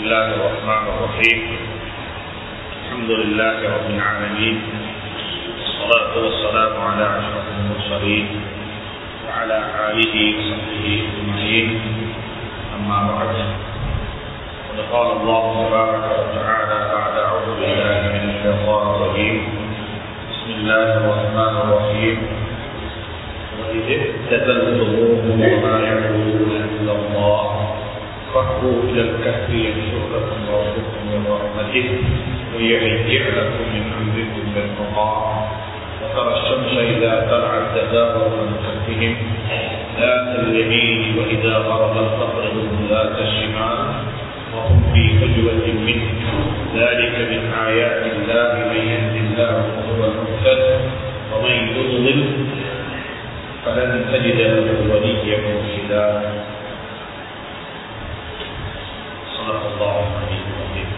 الله الرحمن الرحيم الحمد لله رب العالمين والصلاة والسلام على أشرف المرسلين وعلى آله وصحبه أجمعين أما بعد قد قال الله تبارك وتعالى بعد أعوذ بالله من الشيطان الرجيم بسم الله الرحمن الرحيم وإذ اعتزلتموهم وما يعبدون إلا الله فاهروا إلى الكهف ينشر لكم ربكم من رحمته ويهيئ لكم من أمركم بالقضاء وترى الشمس إذا طلعت تزاور عن كهفهم ذات اليمين وإذا غربت تقرضهم ذات الشمال وهم في فجوة منه ذلك من آيات الله من يهد الله وهو المهتد ومن يضلل فلن تجد له وليا مرشدا صدق الله العلي العظيم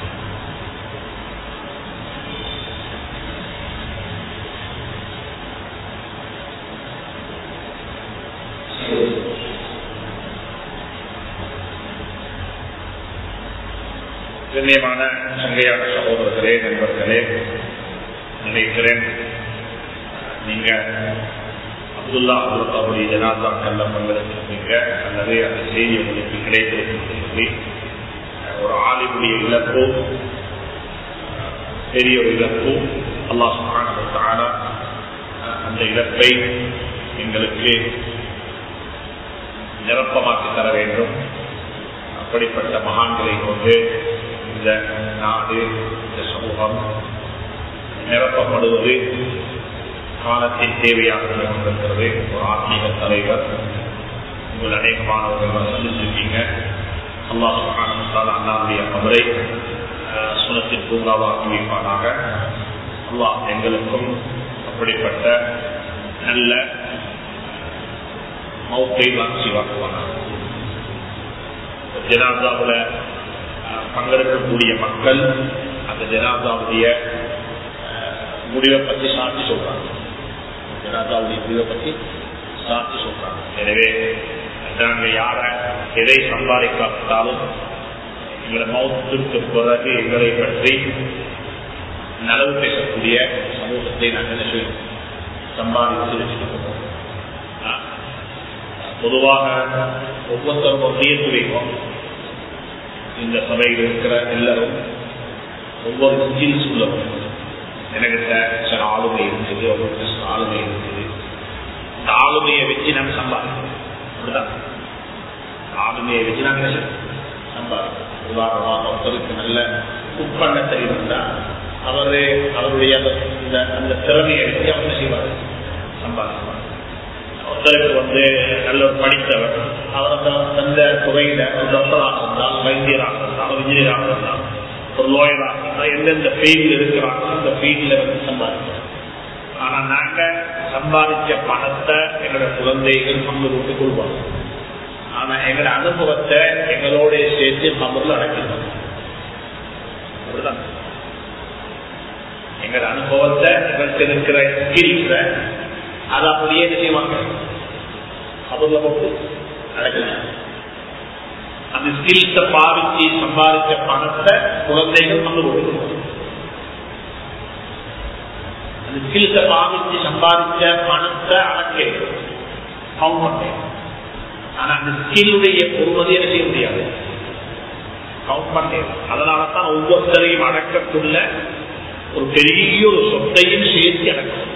கண்ணியமான சங்கையான சகோதரர்களே நண்பர்களே நினைக்கிறேன் நீங்க அப்துல்லா அவருடைய ஜனாதா கல்ல பங்கெடுத்திருப்பீங்க அல்லது அந்த செய்தி உங்களுக்கு கிடைத்திருக்கும் சொல்லி ஒரு ஆலிமுடைய இழப்பு பெரிய ஒரு இழப்பு அல்லாஹ் அந்த இழப்பை எங்களுக்கு நிரப்பமாக்கி தர வேண்டும் அப்படிப்பட்ட மகான்களை கொண்டு இந்த நாடு இந்த சமூகம் நிரப்பப்படுவது காலத்தின் தேவையாக கொண்டிருக்கிறது ஒரு ஆத்மீக தலைவர் உங்கள் அநேக மாணவர்கள் சந்திச்சிருக்கீங்க அல்லா சுகான அண்ணாவுடைய கவரை சுனத்தின் பூங்காவாக்கி வைப்பானாக அல்லா எங்களுக்கும் அப்படிப்பட்ட நல்ல மௌத்தை வாங்கி வாக்குவானாக ஜனாதாவில் பங்கெடுக்கக்கூடிய மக்கள் அந்த ஜனாதாவுடைய முடிவை பற்றி சாட்சி சொல்றாங்க ஜனாதாவுடைய முடிவை பற்றி சாட்சி சொல்றாங்க எனவே நாங்கள் யார எதை சம்பாதிக்காவிட்டாலும் எங்களை மௌத்துக்கு பிறகு எங்களை பற்றி நலவு பேசக்கூடிய சமூகத்தை நாங்கள் என்ன செய்யணும் சம்பாதித்து வச்சுக்கணும் பொதுவாக ஒவ்வொருத்தரும் ஒரு நியத்து வைக்கும் இந்த சபையில் இருக்கிற எல்லாரும் ஒவ்வொரு ஸ்கில்ஸ் உள்ளவங்க எனக்கிட்ட சில ஆளுமை இருக்குது ஒவ்வொருத்தர் சில ஆளுமை இருக்குது இந்த ஆளுமையை வச்சு நாங்கள் சம்பாதிக்கணும் அப்படிதான் ஆளுமையை வச்சு நாங்கள் சம்பாதிக்கணும் உதாரணமாக ஒருத்தருக்கு நல்ல குக் பண்ண தெரியும்னா அவரு அவருடைய அந்த அந்த திறமையை வச்சு அவங்க செய்வார் சம்பாதிப்பார் ஒருத்தருக்கு வந்து நல்ல ஒரு படித்தவர் அவர் அந்த அந்த துறையில ஒரு டாக்டராக இருந்தால் வைத்தியராக இருந்தால் ஒரு இன்ஜினியராக இருந்தால் ஒரு லோயராக இருந்தால் எந்தெந்த ஃபீல்டில் இருக்கிறாங்க அந்த ஃபீல்டில் வந்து சம்பாதிக்கிறோம் ஆனா நாங்க சம்பாதிச்ச பணத்தை எங்களோட குழந்தைகள் பங்கு போட்டு கொள்வாங்க ஆனா எங்களோட அனுபவத்தை எங்களோட சேர்த்து கமர்ல அடக்கிடுவோம் அப்படிதான் எங்களோட அனுபவத்தை எங்கள்கிட்ட இருக்கிற ஸ்கில்ஸ அதை அப்படியே செய்வாங்க கபர்ல போட்டு அடக்கலாம் அந்த ஸ்கில்ஸ பாவிச்சு சம்பாதிச்ச பணத்தை குழந்தைகள் பங்கு கொடுக்கணும் அந்த ஸ்கில்ஸ பாவிச்சு சம்பாதிச்ச பணத்தை அடக்க கவுண்ட் பண்ணேன் ஆனா அந்த ஸ்கில்லுடைய பொறுமதி என்ன செய்ய முடியாது கவுண்ட் பண்ணேன் அதனாலதான் ஒவ்வொருத்தரையும் அடக்கக்குள்ள ஒரு பெரிய ஒரு சொத்தையும் சேர்த்து அடக்கும்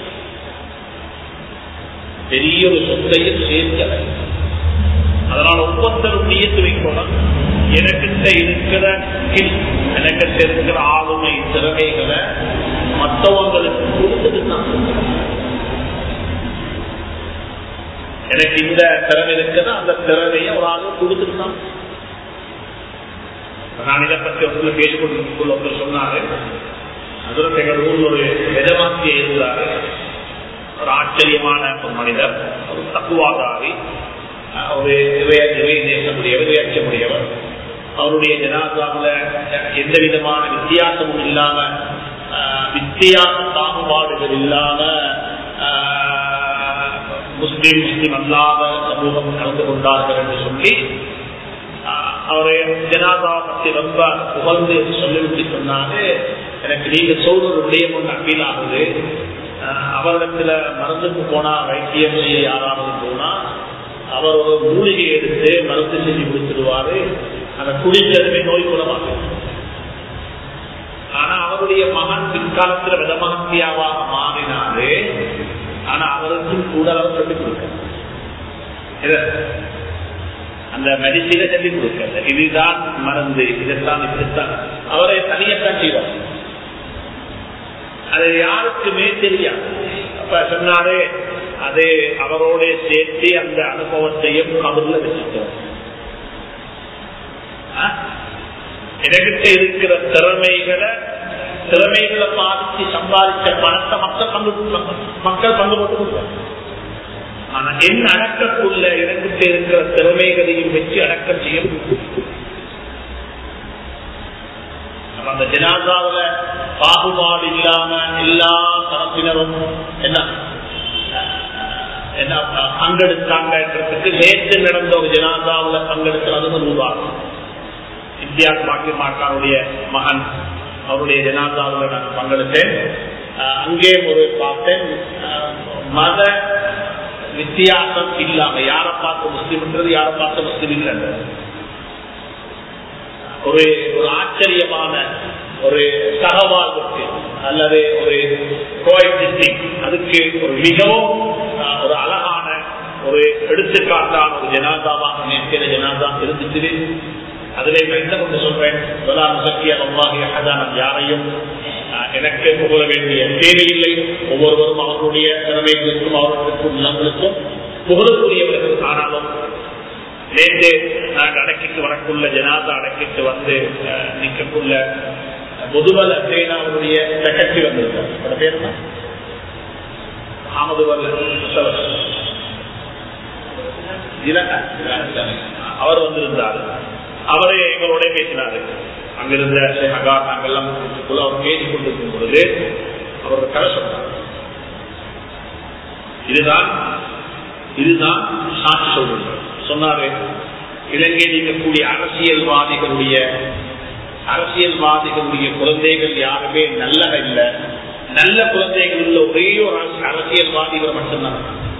பெரிய ஒரு சொத்தையும் சேர்த்து அடக்கும் அதனால ஒவ்வொருத்தரும் நியத்து வைக்கணும் எனக்கிட்ட இருக்கிற ஸ்கில் எனக்கிட்ட இருக்கிற ஆளுமை திறமைகளை மற்றவங்களுக்கு கொடுத்துட்டு தான் எனக்கு இந்த திறமை இருக்குன்னா அந்த திறமையை ஒரு ஆளு கொடுத்துட்டு தான் நான் இதை பற்றி ஒருத்தர் பேசிக்கொண்டு ஒருத்தர் சொன்னாரு அதில் எங்கள் ஊர்ல ஒரு எஜமாத்திய இருந்தாரு ஒரு ஆச்சரியமான ஒரு மனிதர் ஒரு தக்குவாதாரி ஒரு இவை நேசமுடையவர் இவையச்சமுடையவர் அவருடைய ஜனாதாவில் எந்த விதமான வித்தியாசமும் இல்லாம வித்தியாச பாகுபாடுகள் இல்லாம முஸ்லீம் முஸ்லீம் அல்லாத சமூகம் கலந்து கொண்டார்கள் என்று சொல்லி அவரு ஜனாதா பத்தி ரொம்ப புகழ்ந்து சொல்லிவிட்டு சொன்னாரு எனக்கு நீங்க சொல்ற ஒரு விடயம் ஒன்று அப்பீல் ஆகுது அவரிடத்துல மருந்துக்கு போனா வைத்தியம் செய்ய யாராவது போனா அவர் ஒரு மூலிகை எடுத்து மருந்து செஞ்சு கொடுத்துடுவாரு அந்த குடிக்கிறதுமே நோய் குணமாக ஆனா அவருடைய மகன் பிற்காலத்துல விதமாக்கியாவாக மாறினாரு ஆனா அவருக்கும் கூட அவர் சொல்லிக் கொடுக்க அந்த மெடிசினை சொல்லிக் கொடுக்க இதுதான் மருந்து இதைத்தான் இப்படித்தான் அவரை தனியத்தான் செய்வார் அது யாருக்குமே தெரியாது அப்ப சொன்னாரு அது அவரோட சேர்த்து அந்த அனுபவத்தையும் கபர்ல வச்சுட்டோம் எனக்கிட்ட இருக்கிற திறமைகளை திறமைகளை பாதிச்சு சம்பாதிச்ச பணத்தை மக்கள் பங்கு மக்கள் பங்கு போட்டு கொடுப்பாங்க ஆனா என் அடக்கக்குள்ள எனக்கிட்ட இருக்கிற திறமைகளையும் வச்சு அடக்கம் செய்ய அந்த ஜனாதாவில பாகுபாடு இல்லாம எல்லா தரப்பினரும் என்ன என்ன பங்கெடுத்தாங்கன்றதுக்கு நேற்று நடந்த ஒரு ஜனாதாவில பங்கெடுக்கிறது ரூபாய் இந்தியா பாக்கிய மாட்டாருடைய மகன் அவருடைய ஜனாதாவில் நான் பங்கெடுத்தேன் அங்கே ஒரு பார்த்தேன் மத வித்தியாசம் இல்லாம யாரை பார்த்து முஸ்லீம்ன்றது யாரை பார்த்து முஸ்லீம் இல்லை ஒரு ஒரு ஆச்சரியமான ஒரு சகவாழ்வுக்கு அல்லது ஒரு கோஎக்ஸிஸ்டிங் அதுக்கு ஒரு மிகவும் ஒரு அழகான ஒரு எடுத்துக்காட்டான ஒரு ஜனாதாவாக நேற்றைய ஜனாதா இருந்துச்சு அதிலே என்ன கொண்டு சொல்றேன் யாரையும் எனக்கு புகழ வேண்டிய தேவையில்லை ஒவ்வொருவரும் அவர்களுடைய திறமைகளுக்கும் அவர்களுக்கும் உள்ளங்களுக்கும் புகழக்கூடியவர்கள் ஆனாலும் நேற்று நாங்கள் அடக்கிட்டு வரக்குள்ள ஜனாதா அடக்கிட்டு வந்து நிற்கக்குள்ள முதுவல் சேனாவுடைய செக்ரட்டரி வந்திருக்கார் பேர் என்ன அகமதுவல் அவர் வந்திருந்தார் அவரே எங்களோட பேசினாரு அங்கிருந்த அகா நாங்கெல்லாம் அவர் பேசிக் கொண்டிருக்கும் பொழுது அவர் கதை சொன்னார் இதுதான் இதுதான் சாட்சி சொல்றது சொன்னாரு இலங்கையில் இருக்கக்கூடிய அரசியல்வாதிகளுடைய அரசியல்வாதிகளுடைய குழந்தைகள் யாருமே நல்ல இல்ல நல்ல குழந்தைகள் உள்ள ஒரே ஒரு அரசியல்வாதிகள் மட்டும்தான்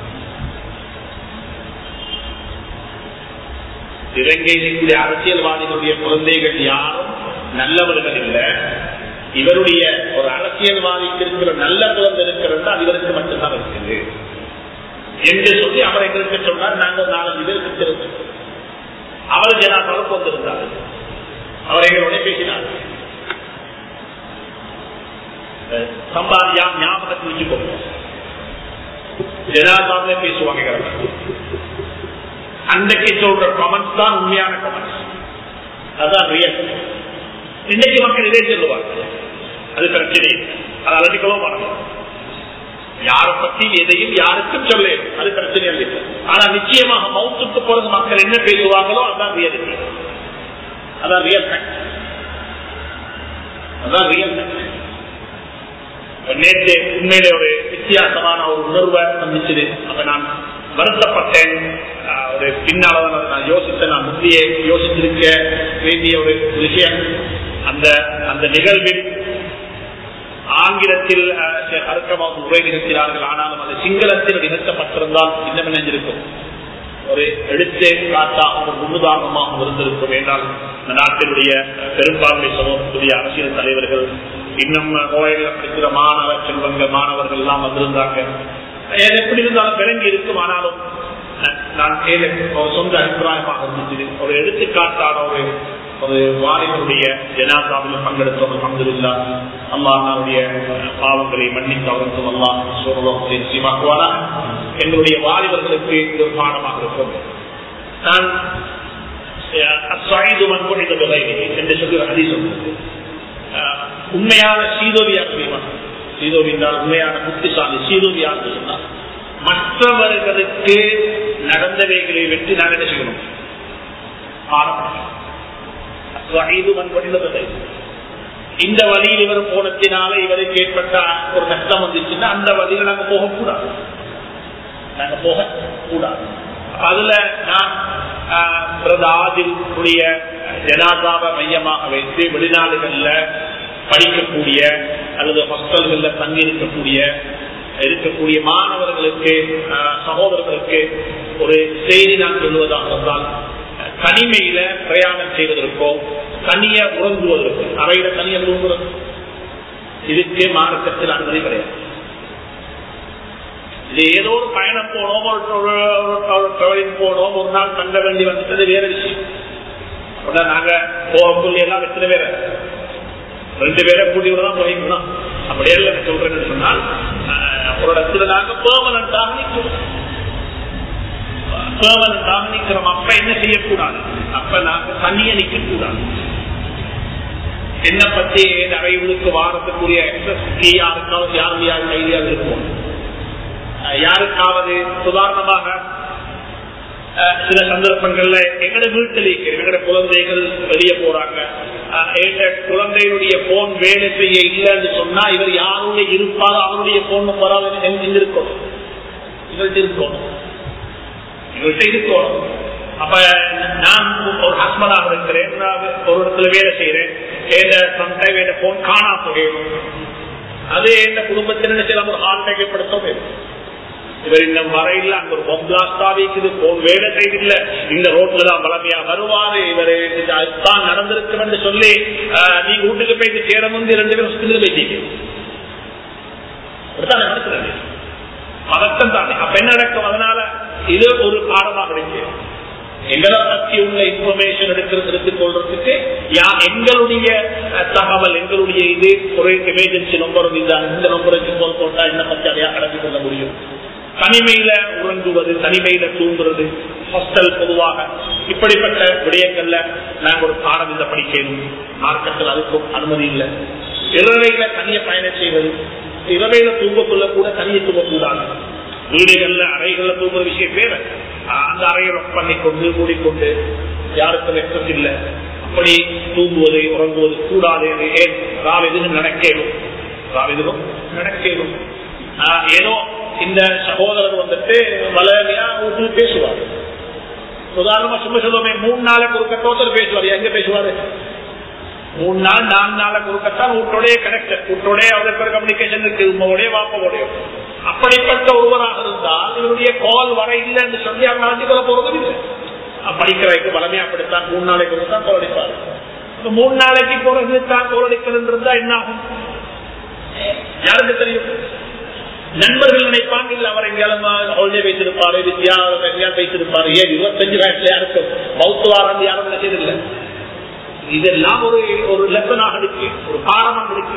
இலங்கையில் இருக்கக்கூடிய அரசியல்வாதிகளுடைய குழந்தைகள் யாரும் நல்லவர்கள் இல்ல இவருடைய ஒரு அரசியல்வாதிக்கு இருக்கிற நல்ல குழந்தை இருக்கிறது அது இவருக்கு மட்டும்தான் இருக்குது என்று சொல்லி அவர் எங்களுக்கு சொன்னார் நாங்கள் நாலஞ்சு பேருக்கு தெரிஞ்சோம் அவர் ஜனாதாவுக்கு வந்திருந்தார் அவர் எங்களோட பேசினார் சம்பாதியா ஞாபகத்தில் வச்சுக்கோங்க ஜனாதாவில பேசுவாங்க அன்றைக்கு சொல்ற கமெண்ட்ஸ் தான் உண்மையான கமெண்ட்ஸ் அதுதான் ரியல் இன்னைக்கு மக்கள் இதே சொல்லுவாங்க அது பிரச்சனை அது அலட்டிக்கவும் பண்ணணும் யாரை பத்தி எதையும் யாருக்கும் சொல்ல அது பிரச்சனை இல்லை ஆனா நிச்சயமாக மவுத்துக்கு போறது மக்கள் என்ன பேசுவாங்களோ அதான் ரியாலிட்டி அதான் ரியல் ஃபேக்ட் அதான் ரியல் ஃபேக்ட் நேற்று உண்மையிலே ஒரு வித்தியாசமான ஒரு உணர்வை சந்திச்சது அப்ப நான் வருத்தப்பட்டேன் ஒரு பின்னால நான் யோசித்தேன் நான் முந்தைய யோசித்திருக்க வேண்டிய ஒரு விஷயம் அந்த அந்த நிகழ்வில் ஆங்கிலத்தில் அறுக்கமாக உரை நிகழ்த்தினார்கள் ஆனாலும் அது சிங்களத்தில் நிகழ்த்தப்பட்டிருந்தால் இன்னும் நினைஞ்சிருக்கும் ஒரு எடுத்து காட்டாக ஒரு முன்னுதாரணமாக இருந்திருக்கும் என்றால் இந்த நாட்டினுடைய பெரும்பான்மை சமூகத்துடைய அரசியல் தலைவர்கள் இன்னும் கோயில படிக்கிற மாணவ செல்வங்கள் மாணவர்கள் எல்லாம் வந்திருந்தாங்க எப்படி இருந்தாலும் விளங்கி இருக்கும் ஆனாலும் நான் சொந்த அபிப்பிராயமாக இருந்துச்சு ஒரு எடுத்துக்காட்டான ஒரு ஒரு வாலிபுடைய ஜனாதாவில் பங்கெடுத்தவங்க பங்கிருந்தா அல்லாஹாவுடைய பாவங்களை மன்னித்து அவருக்கும் அல்லாஹ் சோழத்தை நிச்சயமாக்குவாரா எங்களுடைய வாலிபர்களுக்கு இது ஒரு பாடமாக இருக்கும் நான் என்று சொல்லி அதி சொல்றது உண்மையான சீதோவியா தெரியுமா சீதோவி என்றால் உண்மையான புத்திசாலி சீதோவியா சொன்னால் மற்றவர்களுக்கு நடந்தவைகளை வெற்றி நான் என்ன செய்யணும் இந்த வழியில் இவர் போனத்தினால இவருக்கு ஏற்பட்ட ஒரு கஷ்டம் வந்துச்சுன்னா அந்த வழியில நாங்க போகக்கூடாது நாங்க போக கூடாது அதுல நான் ஆதிலுடைய ஜனாதாவை மையமாக வைத்து வெளிநாடுகள்ல படிக்கக்கூடிய அல்லது ஹாஸ்டல்கள்ல தங்கி இருக்கக்கூடிய இருக்கக்கூடிய மாணவர்களுக்கு சகோதரர்களுக்கு ஒரு செய்தி நான் சொல்வதாக இருந்தால் தனிமையில பிரயாணம் செய்வதற்கோ தனிய உறங்குவதற்கு அவையில தனிய உறங்குவது இதுக்கு மார்க்கத்தில் அனுமதி கிடையாது இது ஏதோ ஒரு பயணம் போனோம் ஒரு போனோம் ஒரு நாள் தங்க வேண்டி வந்துட்டது வேற விஷயம் அப்படின்னா நாங்க போகக்குள்ள எல்லாம் எத்தனை பேர ரெண்டு பேரை கூட்டியோட தான் போய்க்கணும் அப்படியே இல்லை சொல்றேன்னு சொன்னால் ஒரு இடத்துல நாங்க பெர்மனண்டாக நிற்கிறோம் பெர்மனண்டாக நிற்கிறோம் அப்ப என்ன செய்யக்கூடாது அப்ப நாங்க தனிய நிக்க கூடாது என்ன பத்தி நிறைவுக்கு வாரத்துக்குரிய யாருக்காவது யாரும் யாரும் ஐடியா இருக்கும் யாருக்காவது உதாரணமாக சில சந்தர்ப்பங்கள்ல எங்கட வீட்டில் எங்கட குழந்தைகள் வெளியே போறாங்க எங்க குழந்தைகளுடைய போன் வேலை செய்ய இல்லைன்னு சொன்னா இவர் யாருடைய இருப்பாரோ அவருடைய போன் வராது எங்க இருக்கணும் இவர்கிட்ட இருக்கணும் இவர்கிட்ட இருக்கணும் அப்ப நான் ஒரு ஹஸ்பண்டாக இருக்கிறேன் ஒரு இடத்துல வேலை செய்யறேன் சம்டைம் என் போன் காணா போயிடும் அது என் குடும்பத்தில் என்ன செய்யலாம் ஒரு ஹார்ட் அட்டாக் வேணும் இவர் இன்னும் வரையில் அங்க ஒரு பொம்லாஸ்டா வைக்குது போன் வேலை செய்தில்ல இந்த ரோட்ல தான் பலமையா வருவாரு இவர் தான் நடந்திருக்கும் என்று சொல்லி நீங்க வீட்டுக்கு போயிட்டு சேர முந்தி ரெண்டு பேரும் ஹாஸ்பிட்டல் போயிட்டீங்க நடக்கிறது பதட்டம் தானே அப்ப என்ன நடக்கும் அதனால இது ஒரு பாடமாக இருக்கு எங்களை பற்றி உள்ள இன்ஃபர்மேஷன் எடுக்கிறது எடுத்துக் கொள்றதுக்கு எங்களுடைய தகவல் எங்களுடைய இது ஒரு எமர்ஜென்சி நம்பர் இந்த நம்பருக்கு போல் போட்டா என்ன பத்தி அதையா கடந்து கொள்ள முடியும் தனிமையில உறங்குவது தனிமையில தூங்குறது ஹாஸ்டல் பொதுவாக இப்படிப்பட்ட விடயங்கள்ல நாங்க ஒரு பாடம் இந்த படிக்கணும் மார்க்கத்தில் அதுக்கும் அனுமதி இல்லை இரவையில தனிய பயணம் செய்வது இரவையில தூங்கக்குள்ள கூட தனியை தூங்கக்கூடாது வீடுகள்ல அறைகள்ல தூங்குற விஷயம் வேற அந்த அறையை ரொக் பண்ணிக்கொண்டு மூடிக்கொண்டு யாருக்கும் எக்ஸஸ் இல்லை அப்படி தூங்குவது உறங்குவது கூடாது ஏன் ராவ் எதுவும் நடக்கணும் ராவ் எதுவும் நடக்கணும் ஏதோ இந்த சகோதரர் வந்துட்டு வளமையா வீட்டு பேசுவார் உதாரணமா சும்மா சொல்லுவோமே மூணு நாளைக்கு ஒரு கட்டோத்தர் பேசுவார் எங்க பேசுவாரு மூணு நாள் நாலு நாளைக்கு ஒரு கட்டால் வீட்டோடய கனெக்ட் வீட்டோடய அவருக்கு கம்யூனிகேஷன் இருக்கு உங்களோடய வாப்போடைய அப்படிப்பட்ட ஒருவராக இருந்தால் இவருடைய கால் வர இல்லை என்று சொல்லி அவங்க நடத்தி கொள்ள போறதும் இல்லை படிக்கிறதுக்கு வளமையா அப்படித்தான் மூணு நாளைக்கு ஒரு தான் கோலடிப்பாரு மூணு நாளைக்கு பிறகு தான் கோலடிக்கிறது இருந்தா என்ன ஆகும் யாருக்கு தெரியும் நண்பர்கள் நினைப்பாங்க இல்ல அவர் எங்கேயாலும் ஹோல்டே வைத்திருப்பாரு வித்யா எங்கேயாவது வைத்திருப்பாரு ஏன் இருபத்தஞ்சு வயசுல யாருக்கும் மௌத்துவாரம் யாரும் நினைச்சதில்லை இதெல்லாம் ஒரு ஒரு லெசனாக இருக்கு ஒரு பாடமாக இருக்கு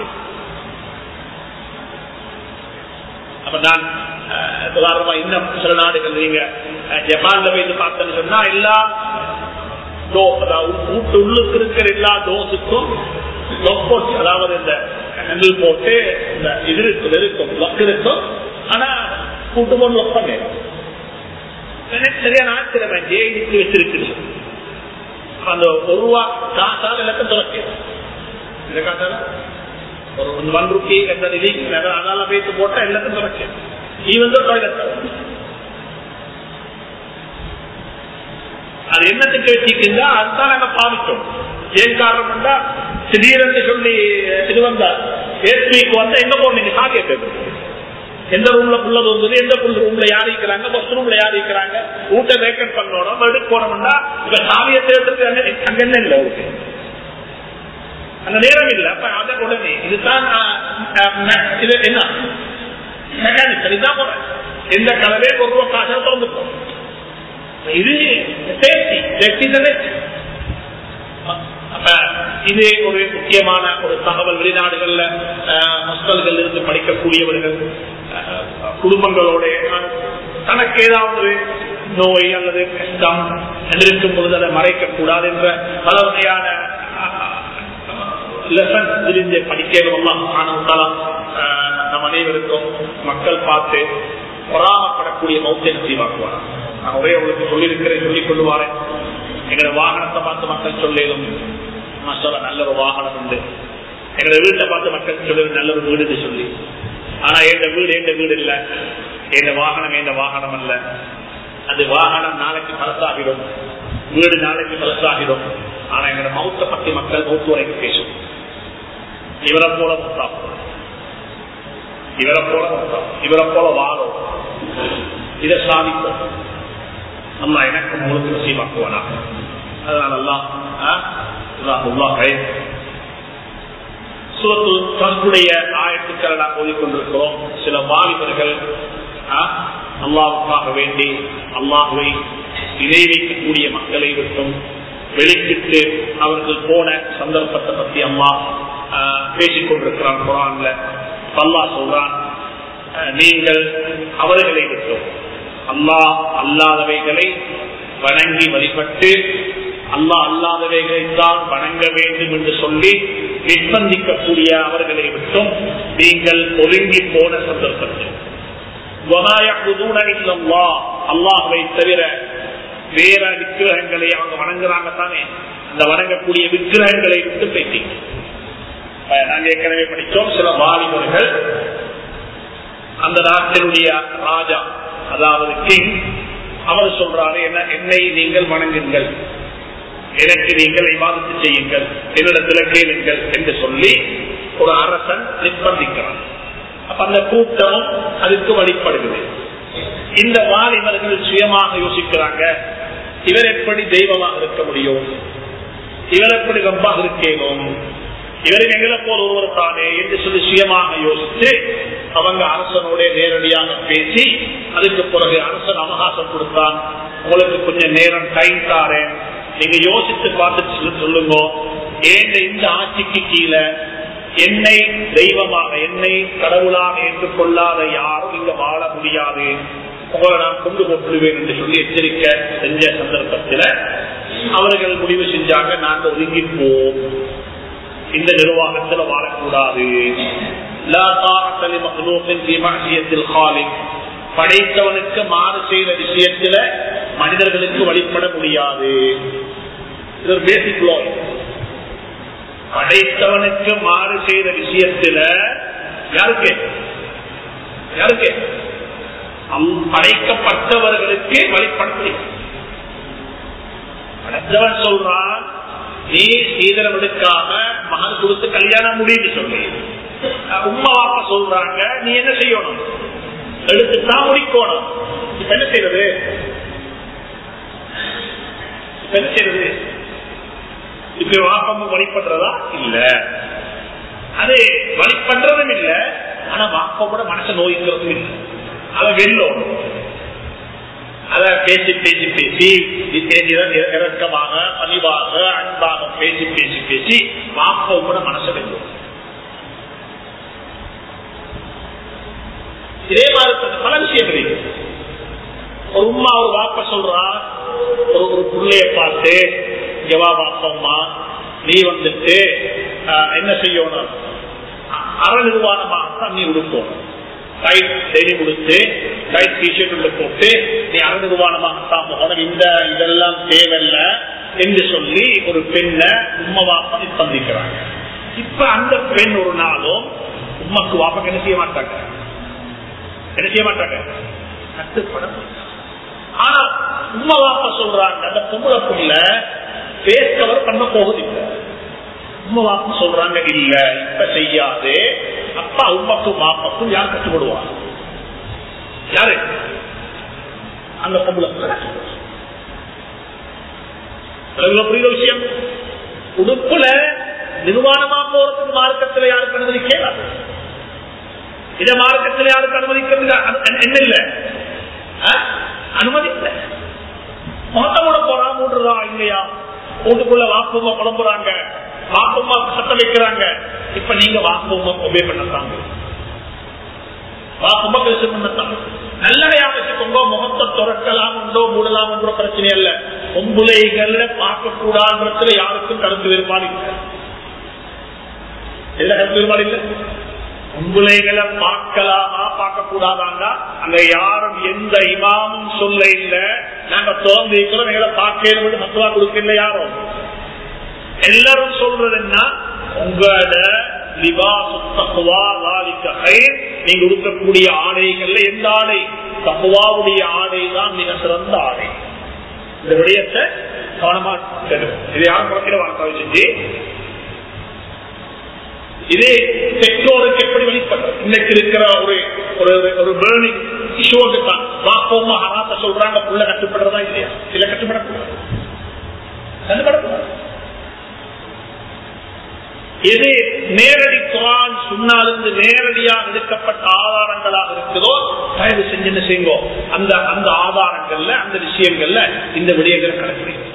அப்ப நான் உதாரணமா இன்னும் சில நாடுகள் நீங்க ஜப்பான்ல போய் பார்த்தேன்னு சொன்னா எல்லா டோ அதாவது வீட்டு உள்ளுக்கு இருக்கிற எல்லா டோஸுக்கும் அதாவது இந்த ஹேண்டில் போட்டு இந்த இது இருக்கும் இருக்கும் லக் இருக்கும் ஆனா கூட்டு போட்டு லக் பண்ணு சரியான ஆச்சரியம் ஜெயிச்சு வச்சிருக்கு அந்த ஒரு ரூபா காசால எல்லாத்தையும் துறக்கு இந்த காசால ஒரு ஒன் ருபி எந்த நிதி அதனால வைத்து போட்டா எல்லாத்தையும் துறக்கு ஈவன் டாய்லெட் அது என்னத்துக்கு வச்சுக்கிருந்தா அதுதான் நாங்க பாவிச்சோம் ஏன் காரணம் திடீரென்று சொல்லி திருவந்தார் ஏஸ்பிக்கு வந்தா எங்க போனீங்க சாக்கிய பேப்பர் எந்த ரூம்ல புள்ள தோங்குது எந்த புள்ள ரூம்ல யார் இருக்கிறாங்க பஸ் ரூம்ல யார் இருக்கிறாங்க வீட்டை வேக்கட் பண்ணணும் எடுக்க போனோம்னா இப்ப சாவியை தேர்தலுக்கு அங்க என்ன இல்லை அவருக்கு அந்த நேரம் இல்ல அப்ப அத உடனே இதுதான் இது என்ன மெக்கானிக்கல் இதுதான் போறேன் எந்த கலவே ஒரு ரூபா காசா திறந்துட்டோம் இது சேஃப்டி சேஃப்டி அப்ப இது ஒரு முக்கியமான ஒரு தகவல் வெளிநாடுகள்ல ஹாஸ்டல்கள் இருந்து படிக்கக்கூடியவர்கள் குடும்பங்களோட தனக்கு ஏதாவது நோய் அல்லது கஷ்டம் இருக்கும் பொழுது அதை மறைக்க கூடாது என்ற பல வகையான லெசன் தெரிஞ்ச படிக்கிறோம் நம் அனைவருக்கும் மக்கள் பார்த்து பொறாமப்படக்கூடிய மௌத்தை நசீவாக்குவார் நான் ஒரே உங்களுக்கு சொல்லியிருக்கிறேன் சொல்லிக் கொள்ளுவாரேன் எங்களோட வாகனத்தை பார்த்து மக்கள் சொல்லிடும் சொல்ல நல்ல ஒரு வாகனம் உண்டு எங்களோட வீட்டை பார்த்து மக்கள் சொல்லி நல்ல ஒரு வீடு சொல்லி ஆனா எந்த வீடு எந்த வீடு இல்ல எந்த வாகனம் எந்த வாகனம் அல்ல அந்த வாகனம் நாளைக்கு பலசாகிடும் வீடு நாளைக்கு பலசாகிடும் ஆனா எங்களோட மௌத்த பத்தி மக்கள் மௌத்து வரைக்கும் பேசும் இவரை போல மொத்தம் இவரை போல மொத்தம் இவரை போல வாழும் இதை சாதிக்கும் அல்லா எனக்கு உங்களுக்கு நசீமாக்குவானா அதனால எல்லாம் சுரத்து தன்னுடைய ஆயத்துக்களை நாம் ஓதிக்கொண்டிருக்கிறோம் சில வாலிபர்கள் அல்லாவுக்காக வேண்டி அல்லாஹுவை இணை வைக்கக்கூடிய மக்களை விட்டும் வெளிக்கிட்டு அவர்கள் போன சந்தர்ப்பத்தை பத்தி அம்மா பேசிக் கொண்டிருக்கிறான் குரான்ல அல்லா சொல்றான் நீங்கள் அவர்களை விட்டோம் அல்லாஹ் அல்லாதவைகளை வணங்கி வழிபட்டு அல்லா அல்லாதவைகளை தான் வணங்க வேண்டும் என்று சொல்லி நிர்பந்திக்கக்கூடிய அவர்களை விட்டும் நீங்கள் ஒதுங்கி போன சந்தர்ப்பத்தில் அல்லாஹை தவிர வேற விக்கிரகங்களை அவங்க வணங்குறாங்க தானே அந்த வணங்கக்கூடிய விக்கிரகங்களை விட்டு பேசிங்க நாங்க ஏற்கனவே படித்தோம் சில வாலிபர்கள் அந்த நாட்டினுடைய ராஜா அதாவது கிங் அவர் சொல்றாரு என்ன என்னை நீங்கள் வணங்குங்கள் எனக்கு நீங்கள் விவாதத்து செய்யுங்கள் என்னிடத்துல கேளுங்கள் என்று சொல்லி ஒரு அரசன் நிர்பந்திக்கிறான் அப்ப அந்த கூட்டமும் அதுக்கு வழிபடுகிறது இந்த வாலிபர்கள் சுயமாக யோசிக்கிறாங்க இவர் எப்படி தெய்வமாக இருக்க முடியும் இவர் எப்படி ரப்பாக இருக்கேனும் இவரை எங்களை போல் ஒருவர் தானே என்று சொல்லி சுயமாக யோசித்து அவங்க அரசனோட நேரடியாக பேசி அதுக்கு பிறகு அரசன் அவகாசம் கொடுத்தான் உங்களுக்கு கொஞ்சம் நேரம் டைம் தாரேன் நீங்க யோசித்து பார்த்து சொல்லுங்க ஏன் இந்த ஆட்சிக்கு கீழே என்னை தெய்வமாக என்னை கடவுளாக ஏற்றுக்கொள்ளாத யாரும் இங்க வாழ முடியாது உங்களை நான் கொண்டு போட்டுடுவேன் என்று சொல்லி எச்சரிக்கை செஞ்ச சந்தர்ப்பத்தில் அவர்கள் முடிவு செஞ்சாங்க நாங்க ஒதுங்கி போவோம் இந்த நிர்வாகத்தில் வாழக்கூடாது படைத்தவனுக்கு மாறு செய்த விஷயத்துல மனிதர்களுக்கு வழிபட முடியாது இது ஒரு பேசிக் லோ படைத்தவனுக்கு மாறு செய்த விஷயத்துல யாருக்கு யாருக்கு படைக்கப்பட்டவர்களுக்கு வழிபட முடியும் படைத்தவன் சொல்றான் நீ சீதனம் எடுக்காம மகன் கொடுத்து கல்யாணம் முடியுன்னு சொல்லி உமா வாப்பா சொல்றாங்க நீ என்ன செய்யணும் எடுத்துதான் முடிக்கணும் இப்ப என்ன செய்யறது இப்ப என்ன செய்யறது இப்ப வாப்பம் வழிபடுறதா இல்ல அது வழிபடுறதும் இல்ல ஆனா வாப்ப கூட மனசை நோய்க்கிறதும் இல்லை அதை வெல்லும் அத பேசி பேசி பேசி இறக்கமாக பணிவாக அன்பாக பேசி பேசி பேசி வாப்ப கூட மனசை வெல்லும் இதே மாதிரி பல விஷயங்கள் இருக்கு ஒரு உமா ஒரு வாப்ப சொல்றா ஒரு ஒரு பிள்ளைய பார்த்து ஜவா பாப்பம்மா நீ வந்துட்டு என்ன செய்யணும் அற நிர்வாணமாக நீ உடுக்கணும் டைட் டெய்லி கொடுத்து டைட் டிஷர்ட் போட்டு நீ அற நிர்வாணமாக உனக்கு இந்த இதெல்லாம் தேவையில்ல என்று சொல்லி ஒரு பெண்ணை உண்மை வாப்பா நிர்பந்திக்கிறாங்க இப்ப அந்த பெண் ஒரு நாளும் உண்மைக்கு வாப்பக்கு என்ன செய்ய மாட்டாங்க என்ன செய்ய மாட்டாங்க கட்டுப்பட ஆனா உண்மை வாப்பா சொல்றாங்க அந்த பொம்பளை புள்ள பேஸ் கவர் பண்ண போகுதில்லை உண்மை வாப்பா சொல்றாங்க இல்ல இப்ப செய்யாது அப்பா உண்மைக்கும் வாப்பாக்கும் யார் கட்டுப்படுவாங்க யாரு அந்த பொம்பளை புள்ள புரியுத விஷயம் உடுப்புல நிர்வாணமா போறதுக்கு மார்க்கத்தில் யாருக்கு அனுமதி கேளாது இத மார்க்கத்தில் யாருக்கு அனுமதிக்கிறது என்ன இல்ல அனுமதி இல்ல மொத்தமோட போறா மூடுறா இல்லையா வீட்டுக்குள்ள வாக்குமா குழம்புறாங்க வாக்குமா சத்தம் வைக்கிறாங்க இப்ப நீங்க வாக்குமா ஒபே பண்ணத்தாங்க வாக்குமா பேச பண்ணத்தாங்க நல்லடையா வச்சுக்கோங்க முகத்தை துறக்கலாம் உண்டோ மூடலாம் என்ற பிரச்சனை அல்ல பொம்புலைகள்ல பார்க்க கூடாதுல யாருக்கும் கருத்து வேறுபாடு இல்லை எதுல கருத்து வேறுபாடு இல்லை பொம்புலைகளை பார்க்கலாமா பார்க்க கூடாதாண்டா அங்க யாரும் எந்த இமாமும் சொல்ல இல்ல நாங்க திறந்து இருக்கிறோம் எங்களை பார்க்கணும் மத்தவா கொடுக்கல யாரும் எல்லாரும் சொல்றது என்ன உங்களோட நீங்க உடுக்கக்கூடிய ஆடைகள்ல எந்த ஆடை தப்புவாவுடைய ஆடை தான் மிக சிறந்த ஆடை இந்த விடயத்தை கவனமா இருக்கணும். இது யாரும் குழந்தைய வார்த்தை செஞ்சு இது பெற்றோருக்கு எப்படி வெளிப்படுறது இன்னைக்கு இருக்கிற ஒரு ஒரு ஒரு பேர்னிங் இஷ்யூக்கு தான் பாப்போமா ஹராத்த சொல்றாங்க புள்ள கட்டுப்படுறதா இல்லையா இல்ல கட்டுப்படக்கூடாது கட்டுப்படக்கூடாது எது நேரடி குரான் சுண்ணாலிருந்து நேரடியாக எடுக்கப்பட்ட ஆதாரங்களாக இருக்குதோ தயவு செஞ்சு என்ன செய்யுங்கோ அந்த அந்த ஆதாரங்கள்ல அந்த விஷயங்கள்ல இந்த விடயங்களை கணக்கு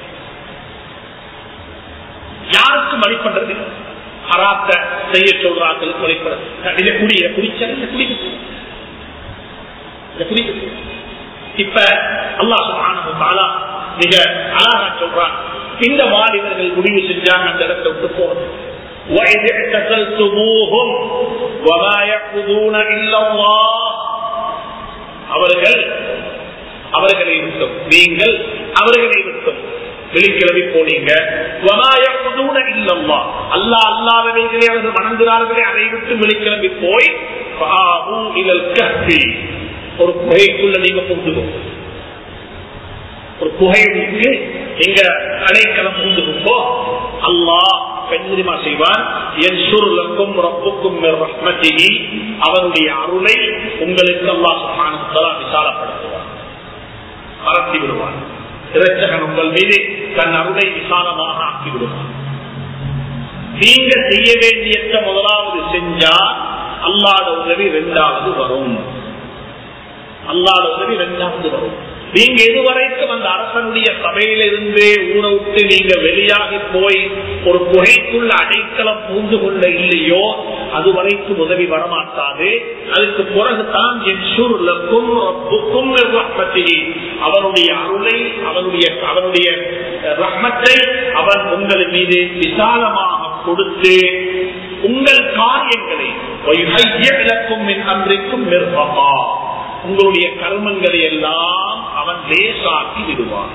யாருக்கும் வழிபடுறது இல்லை. ஹராத்த செய்ய சொல்றாங்களுக்கு வழிபடுறது இதை குடி இதை குடிச்சா இதை குடிக்க இதை குடிக்க இப்ப அல்லாஹ் சுப்ஹானஹு வ தஆலா மிக அழகா சொல்றான் இந்த வாலிபர்கள் முடிவு செஞ்சாங்க அந்த இடத்தை விட்டு போறது وَإِذِ اعْتَزَلْتُمُوهُمْ وَمَا يَعْبُدُونَ إِلَّا اللَّهَ அவர்கள் அவர்களை விட்டும் நீங்கள் அவர்களை விட்டும் வெளிக்கிழமை போனீங்க وَمَا يَعْبُدُونَ إِلَّا اللَّهَ அல்லாஹ் அல்லாதவைகளை அவர்கள் வணங்குகிறார்களே அதை விட்டு வெளிக்கிழமை போய் فَآوُوا إِلَى الْكَهْفِ ஒரு குகைக்குள்ள நீங்க கொண்டு போங்க ஒரு குகைக்கு எங்க அடைக்கலம் கொண்டு போங்கோ அல்லாஹ் பெண்ணிமா செய்வான் என் சுருளுக்கும் ரப்புக்கும் ரஹ்மத்திகி அவருடைய அருளை உங்களுக்கு அல்லாஹ் சுப்ஹானஹு விசாலப்படுத்துவார் பரத்தி விடுவார் இரட்சகன் உங்கள் மீது தன் அருளை விசாலமாக ஆக்கி விடுவார் நீங்க செய்ய வேண்டியத முதலாவது செஞ்சா அல்லாத உதவி இரண்டாவது வரும் அல்லாத உதவி இரண்டாவது வரும் நீங்க இதுவரைக்கும் அந்த அரசனுடைய சபையிலிருந்து ஊரை விட்டு நீங்க வெளியாகி போய் ஒரு குகைக்குள்ள அடைக்கலம் பூந்து கொள்ள இல்லையோ அது வரைக்கும் உதவி வரமாட்டாது அதுக்கு பிறகுதான் என் சுருளுக்கும் ரப்புக்கும் ரஹ்மத்திகி அவனுடைய அருளை அவனுடைய அவனுடைய ரஹ்மத்தை அவன் உங்கள் மீது விசாலமாக கொடுத்து உங்கள் காரியங்களை இலக்கும் அன்றைக்கும் நிர்வகா உங்களுடைய கர்மங்களை எல்லாம் அவன் லேசாக்கி விடுவான்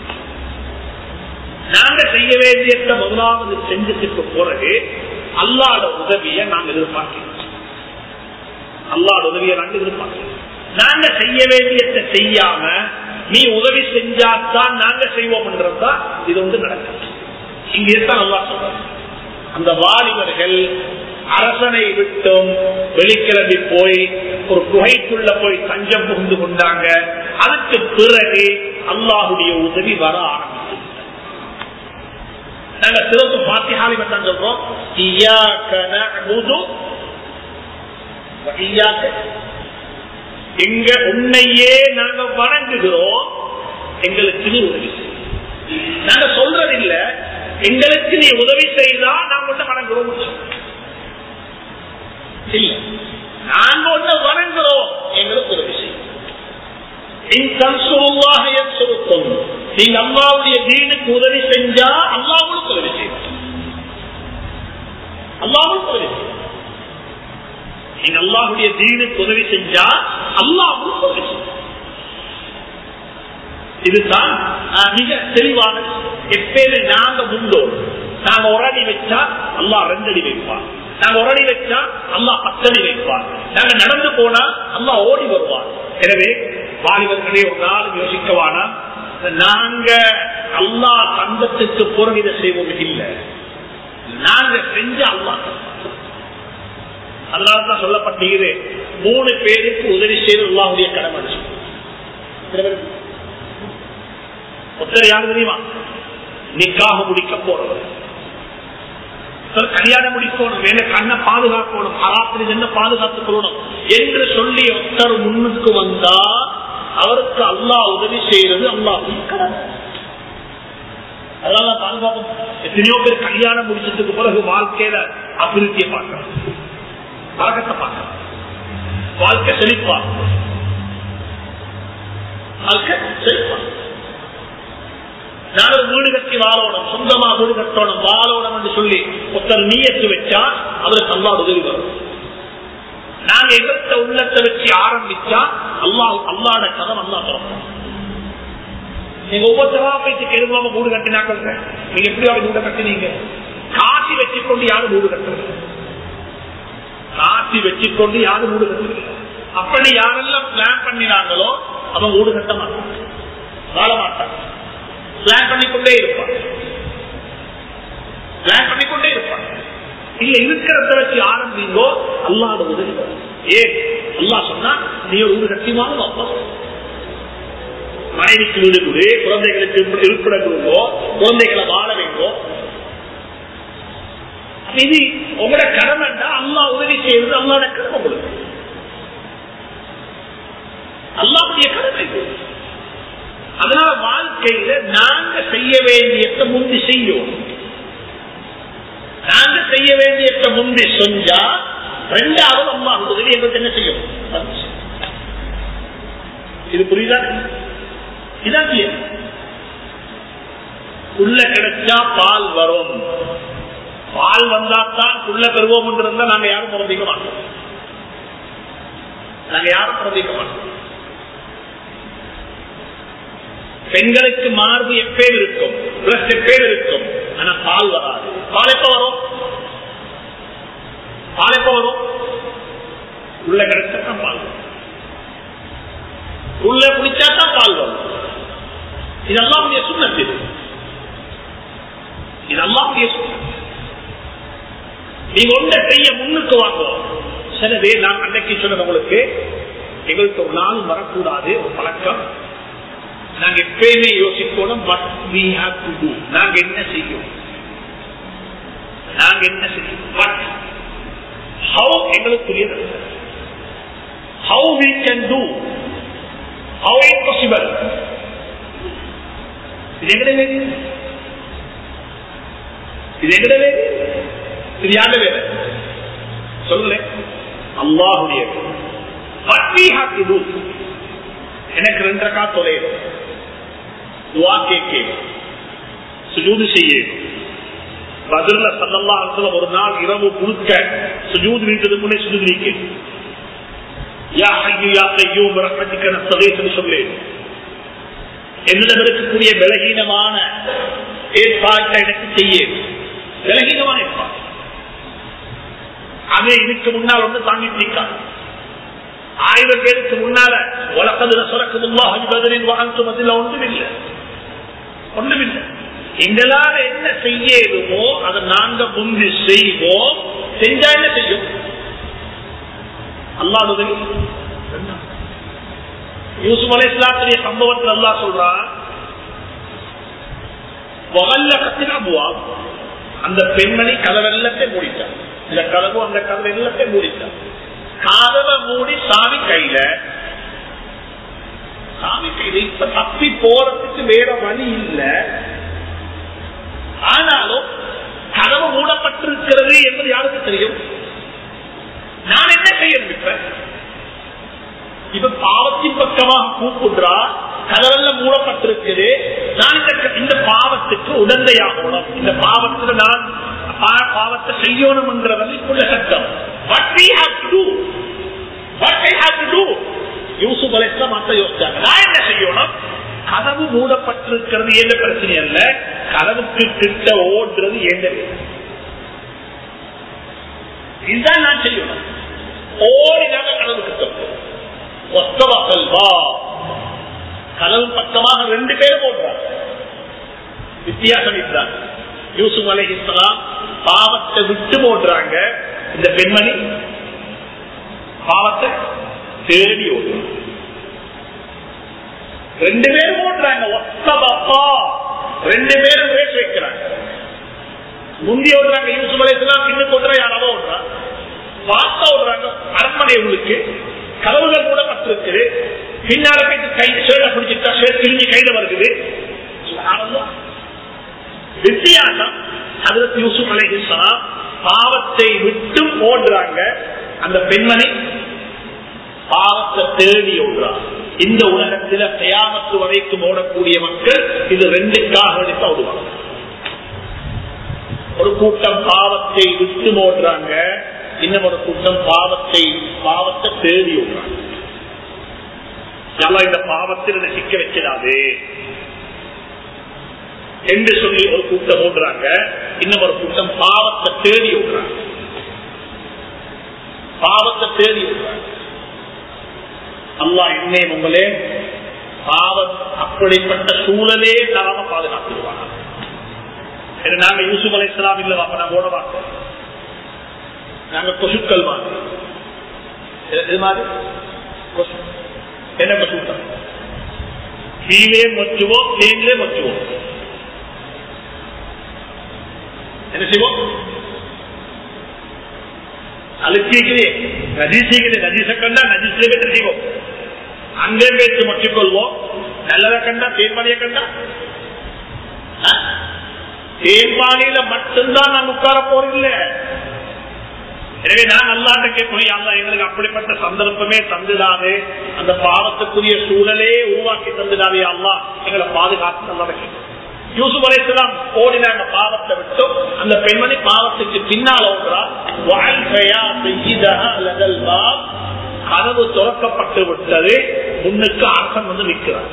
நாங்க செய்ய வேண்டியத முதலாவது செஞ்சதுக்கு பிறகு அல்லாட உதவியை நாங்க எதிர்பார்க்கிறோம் அல்லாட உதவியை நாங்க எதிர்பார்க்கிறோம் நாங்க செய்ய வேண்டியத செய்யாம நீ உதவி செஞ்சாதான் நாங்க செய்வோம்ன்றதா இது வந்து நடக்கும் இங்க தான் அல்லா சொல்றாங்க அந்த வாலிபர்கள் அரசனை விட்டும் வெளிக்கிளம்பி போய் ஒரு குகைக்குள்ள போய் தஞ்சம் புகுந்து கொண்டாங்க அதுக்கு பிறகு அல்லாஹுடைய உதவி வர ஆரம்பிச்சு நாங்க சிறப்பு பாத்தியாலை மட்டும் சொல்றோம் எங்க உன்னையே நாங்க வணங்குகிறோம் எங்களுக்கு நீ உதவி நாங்க சொல்றது இல்ல எங்களுக்கு நீ உதவி செய்தா நாங்க ஒண்ணு வணங்குறோம் இல்ல நாங்க ஒண்ணு வணங்குறோம் எங்களுக்கு உதவி செய்யும் நீங்க அம்மாவுடைய வீடுக்கு உதவி செஞ்சா அல்லாவுக்கு உதவி செய்யும் அல்லாவுக்கு உதவி செய்யும் நீங்க அல்லாஹுடைய தீனுக்கு உதவி செஞ்சா அல்லாவுக்கு உதவி செய்யும் இதுதான் மிக தெளிவான எப்பேரு நாங்க முந்தோம் நாங்க ஒரு அடி வச்சா அல்லா ரெண்டு அடி வைப்பான் நாங்க ஒரு அடி வச்சா அல்லா பத்தடி வைப்பார் நாங்க நடந்து போனா அல்லா ஓடி வருவார் எனவே வாலிபர்களே ஒரு நாள் யோசிக்கவானா நாங்க அல்லா தந்தத்துக்கு பிறகு இதை செய்வோம் இல்லை நாங்க செஞ்ச அல்லா அதனால்தான் சொல்லப்பட்டீங்க மூணு பேருக்கு உதவி செய்து அல்லாவுடைய கடமை ஒருத்தர் யாரு தெரியுமா நிக்காக முடிக்க போறவர் கல்யாணம் முடிக்கணும் வேலை கண்ணை பாதுகாக்கணும் அராத்திரி என்ன பாதுகாத்துக் கொள்ளணும் என்று சொல்லி ஒருத்தர் முன்னுக்கு வந்தா அவருக்கு அல்லா உதவி செய்யறது அல்லாஹும் கடமை அதனால பாதுகாப்பு எத்தனையோ பேர் கல்யாணம் முடிச்சதுக்கு பிறகு வாழ்க்கையில அபிவிருத்தியை பார்க்கணும் பழக்கத்தை பார்க்கணும் வாழ்க்கை செழிப்பா வாழ்க்கை செழிப்பா நாங்கள் வீடு கட்டி வாழணும் சொந்தமா வீடு கட்டணும் வாழணும் என்று சொல்லி ஒருத்தர் நீயத்து வச்சா அவருக்கு அல்லா உதவி வரும் நாங்க எதிர்த்த உள்ளத்தை வச்சு ஆரம்பிச்சா அல்லா அல்லாட கதம் அல்லா திறப்போம் நீங்க ஒவ்வொருத்தரா போயிட்டு கெடுவாம வீடு கட்டினாக்கள் நீங்க எப்படி வீடு கட்டினீங்க காசி வச்சுக்கொண்டு யாரும் வீடு கட்டுறது காசி வச்சுக்கொண்டு யாரும் வீடு கட்டுறது அப்படி யாரெல்லாம் பிளான் பண்ணினாங்களோ அவன் வீடு கட்ட மாட்டாங்க வாழ மாட்டாங்க பிளான் பண்ணிக்கொண்டே இருப்பான் பிளான் பண்ணிக்கொண்டே இருப்பான் இல்ல இருக்கிறத வச்சு ஆரம்பிங்கோ அல்லாத உதவி ஏன் அல்லா சொன்னா நீ ஒரு வீடு கட்டியமான அப்பா மனைவிக்கு வீடு கொடு குழந்தைகளுக்கு இருப்பிட கொடுங்கோ குழந்தைகளை வாழ வைங்கோ இது உங்களோட கடமைண்டா அல்லா உதவி செய்வது அல்லாத கடமை உங்களுக்கு அல்லாவுடைய கடமை இது அதனால வாழ்க்கையில நாங்க செய்ய வேண்டியத முந்தி செய்யும் நாங்க செய்ய வேண்டியத முந்தி செஞ்சா ரெண்டாவது அம்மா உதவி எங்களுக்கு என்ன செய்யும் இது புரியுதா இதான் உள்ள கிடைச்சா பால் வரும் பால் வந்தாத்தான் உள்ள பெறுவோம் இருந்தா நாங்க யாரும் பிறந்திக்க மாட்டோம் நாங்க யாரும் பிறந்திக்க மாட்டோம் பெண்களுக்கு மார்பு எப்பேர் இருக்கும் பிளஸ் எப்பேர் இருக்கும் ஆனா பால் வராது பால் எப்ப வரும் பால் எப்ப வரும் உள்ள கிடைச்சாதான் பால் வரும் உள்ள குடிச்சாதான் பால் வரும் இதெல்லாம் சுண்ணத்து இதெல்லாம் சுண்ணத்து நீங்க ஒன்றை செய்ய முன்னுக்கு வாங்குவோம் சிலவே நான் அன்னைக்கு சொன்னது உங்களுக்கு எங்களுக்கு ஒரு நாள் வரக்கூடாது ஒரு பழக்கம் நாங்க எப்பயுமே யோசிக்கணும் but we have to do நாங்க என்ன செய்யும் நாங்க என்ன செய்யும் பட் ஹவு எங்களுக்குரியது how we can do how it possible இது எங்கட வேறு இது எங்கட வேறு இது யார வேறு சொல்லல அல்லாஹுடைய but we have to do எனக்கு ரெண்டரை கா தொலைடும் துவா கேட்க சுஜூது செய்ய பதில சல்லல்லா அலுவல ஒரு நாள் இரவு முழுக்க சுஜூது வீட்டது முன்னே சுஜூது நீக்க யா ஐயோ யா ஐயோ ரஹ்மத்துக்கு சதேசம் சொல்லு என்னிடம் இருக்கக்கூடிய பலகீனமான ஏற்பாட்டை எனக்கு செய்ய பலகீனமான ஏற்பாடு அது இதுக்கு முன்னால் ஒன்று தாங்கிட்டு நிற்காது ஆயிரம் பேருக்கு முன்னால உலகதுல சுரக்குதுல்லா பதிலில் வாழ்த்து பதில் ஒன்றும் இல்லை ஒன்றும் இல்லை எங்களால என்ன செய்யணுமோ அதை நாங்க முந்தி செய்வோம் செஞ்சா என்ன செய்யும் அல்லாஹ் உதவி யூசுப் அலை இஸ்லாத்துடைய சம்பவத்தில் அல்லா சொல்றான் அந்த பெண்மணி கதவெல்லத்தை மூடிட்டான் இந்த கதவு அந்த கதவு எல்லாத்தையும் மூடிட்டான் கதவை மூடி சாமி கையில சாமி கையில இப்ப தப்பி போறதுக்கு வேற வழி இல்ல ஆனாலும் கதவு மூடப்பட்டிருக்கிறது என்பது யாருக்கு தெரியும் நான் என்ன செய்யணும் இப்ப இப்ப பாவத்தின் பக்கமாக கூப்பிடுறா கதவெல்லாம் மூடப்பட்டிருக்குது நான் இந்த இந்த பாவத்துக்கு உடந்தையாகணும் இந்த பாவத்துல நான் பாவத்தை செய்யணும் என்ற வழிக்குள்ள சட்டம் what we have to do what I have to do Yusuf அலைஸ்லாம் மத்த யோசிச்சாங்க நான் என்ன செய்யணும் கதவு மூடப்பட்டிருக்கிறது எந்த பிரச்சனை அல்ல கதவுக்கு கிட்ட ஓடுறது எந்த இதுதான் நான் செய்யணும் ஓடினாங்க கதவு கிட்ட ஒத்தவா கதவு பக்கமாக ரெண்டு பேரும் ஓடுறாங்க வித்தியாசம் இதுதான் யூசுப் அலை இஸ்லாம் பாவத்தை விட்டு போடுறாங்க இந்த பெண்மணி பாவத்தை தேடி ஓடுறாங்க ரெண்டு பேரும் ஓடுறாங்க ஒத்தபப்பா ரெண்டு பேரும் ரேஸ் வைக்கிறாங்க முந்தி ஓடுறாங்க யூசுப் அலை இஸ்லாம் பின்னுக்கு ஓடுறா யாராவது ஓடுறா பார்த்தா ஓடுறாங்க அரண்மனை உங்களுக்கு கதவுகள் மூடப்பட்டிருக்குது பின்னால போயிட்டு கை சேலை பிடிச்சிட்டா சேர் திரும்பி கையில வருது வித்தியாசம் அதற்கு யூசுப் அலைஹிஸ்லாம் பாவத்தை விட்டும் ஓடுறாங்க அந்த பெண்மணி பாவத்தை தேடி ஓடுறாங்க இந்த உலகத்தில் தயாமத்து வரைக்கும் ஓடக்கூடிய மக்கள் இது ரெண்டுக்காக எடுத்து ஓடுவாங்க ஒரு கூட்டம் பாவத்தை விட்டு ஓடுறாங்க இன்னும் ஒரு கூட்டம் பாவத்தை பாவத்தை தேடி ஓடுறாங்க இந்த பாவத்தில் சிக்க வச்சிடாது என்று சொல்லி ஒரு கூட்டம் ஓடுறாங்க இன்னும் ஒரு கூட்டம் பாவத்தை தேடி ஓடுறாங்க பாவத்தை தேடி ஓடுறாங்க அல்லா என்னே உங்களே பாவம் அப்படிப்பட்ட சூழலே தராம பாதுகாத்துருவாங்க ஏன்னா நாங்க யூசுப் அலை இஸ்லாம் இல்ல அப்ப நாங்க ஓட மாட்டோம் நாங்க கொசுக்கள் மாதிரி இது மாதிரி கொசு என்ன கொசுக்கள் கீழே மொச்சுவோம் தேனிலே மொச்சுவோம் என்ன செய்வோம் அழுத்திக்கிறே நஜீசிக்கிறே நஜீச கண்டா நஜீசிலே போய் செய்வோம் அங்கே பேச்சு மொச்சிக்கொள்வோம் நல்லதை கண்டா தேன்மணியை கண்டா தேன்பானியில மட்டும்தான் நாங்க உட்கார போறதில்லை எனவே நான் அல்லாட்ட கேட்கணும் அல்லா எங்களுக்கு அப்படிப்பட்ட சந்தர்ப்பமே தந்துடாது அந்த பாவத்துக்குரிய சூழலே உருவாக்கி தந்துடாதே அல்லா எங்களை பாதுகாத்து நல்லா கேட்கணும் யூசுப் அலைசலாம் ஓடினாங்க பாவத்தை விட்டும் அந்த பெண்மணி பாவத்துக்கு பின்னால் ஓடுறார் கனவு துறக்கப்பட்டு விட்டது முன்னுக்கு அரசன் வந்து நிற்கிறார்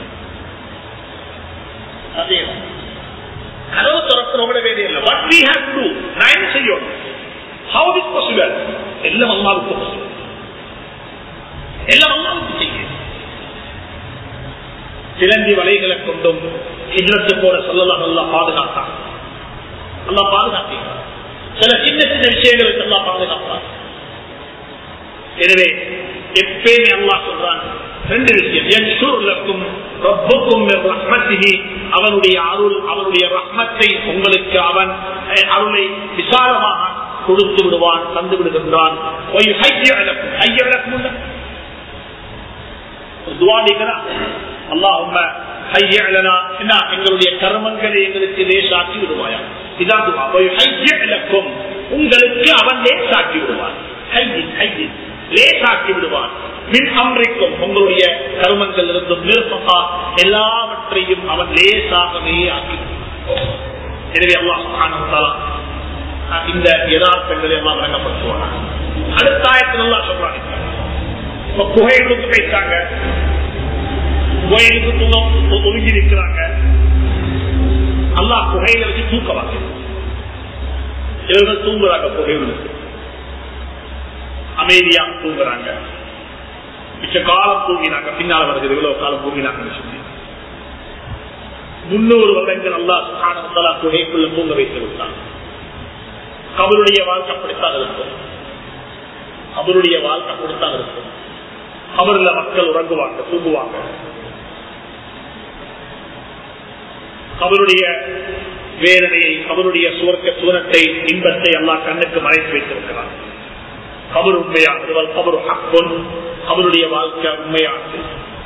அதே கனவு துறக்கிறோட வேலையே இல்லை வாட் வி ஹேவ் டு நான் என்ன செய்யணும் ஹவு இஸ் பாசிபிள் எல்லாம் அம்மாவுக்கு பாசிபிள் எல்லாம் அம்மாவுக்கு செய்ய சிலந்தி வலைகளை கொண்டும் ஹிஜ்ரத்து போல சொல்லலாம் நல்லா பாதுகாத்தான் நல்லா பாதுகாத்தீங்க சில சின்ன சின்ன விஷயங்களுக்கு நல்லா பாதுகாப்பான் எனவே எப்பயுமே அல்லா சொல்றான் ரெண்டு விஷயம் அவனுடைய அருள் அவனுடைய ரஹ்மத்தை உங்களுக்கு அவன் அருளை விசாலமாக கொடுத்து விடுவான் தந்து விடுகின்றான் எங்களுடைய கர்மங்களை எங்களுக்கு லேசாக்கி விடுவாயா இதான் உங்களுக்கு அவன் லேசாக்கி விடுவான் லேசாக்கி விடுவான் மின் அம்ரிக்கும் உங்களுடைய கர்மங்கள் இருந்தும் நிற்பா எல்லாவற்றையும் அவன் லேசாகவே ஆக்கி எனவே அல்லாஹ் இந்த யதார்த்தங்களை எல்லாம் வழங்கப்படுத்துவாங்க அடுத்த ஆயத்தில் எல்லாம் சொல்றாங்க புகைகளுக்கு பேசாங்க புகைகளுக்கு தூங்க ஒழுங்கி நிற்கிறாங்க அல்லா புகையில வச்சு தூக்கவாங்க இவர்கள் தூங்குறாங்க புகைகளுக்கு அமைதியா தூங்குறாங்க மிச்ச காலம் தூங்கினாங்க பின்னால வருது இவ்வளவு காலம் தூங்கினாங்கன்னு சொல்லி முன்னூறு வருடங்கள் அல்லா சுகானந்தலா குகைக்குள்ள தூங்க வைத்து விட்டாங்க அவருடைய வாழ்க்கை அப்படித்தான் இருக்கும் அவருடைய வாழ்க்கை அப்படித்தான் இருக்கும் அவர்ல மக்கள் உறங்குவாங்க தூங்குவாங்க அவருடைய வேதனையை அவருடைய சுவர்க்க சூரத்தை இன்பத்தை எல்லாம் கண்ணுக்கு மறைத்து வைத்திருக்கிறார் அவர் உண்மையானது அவர் ஹப்பொன் அவருடைய வாழ்க்கை உண்மையானது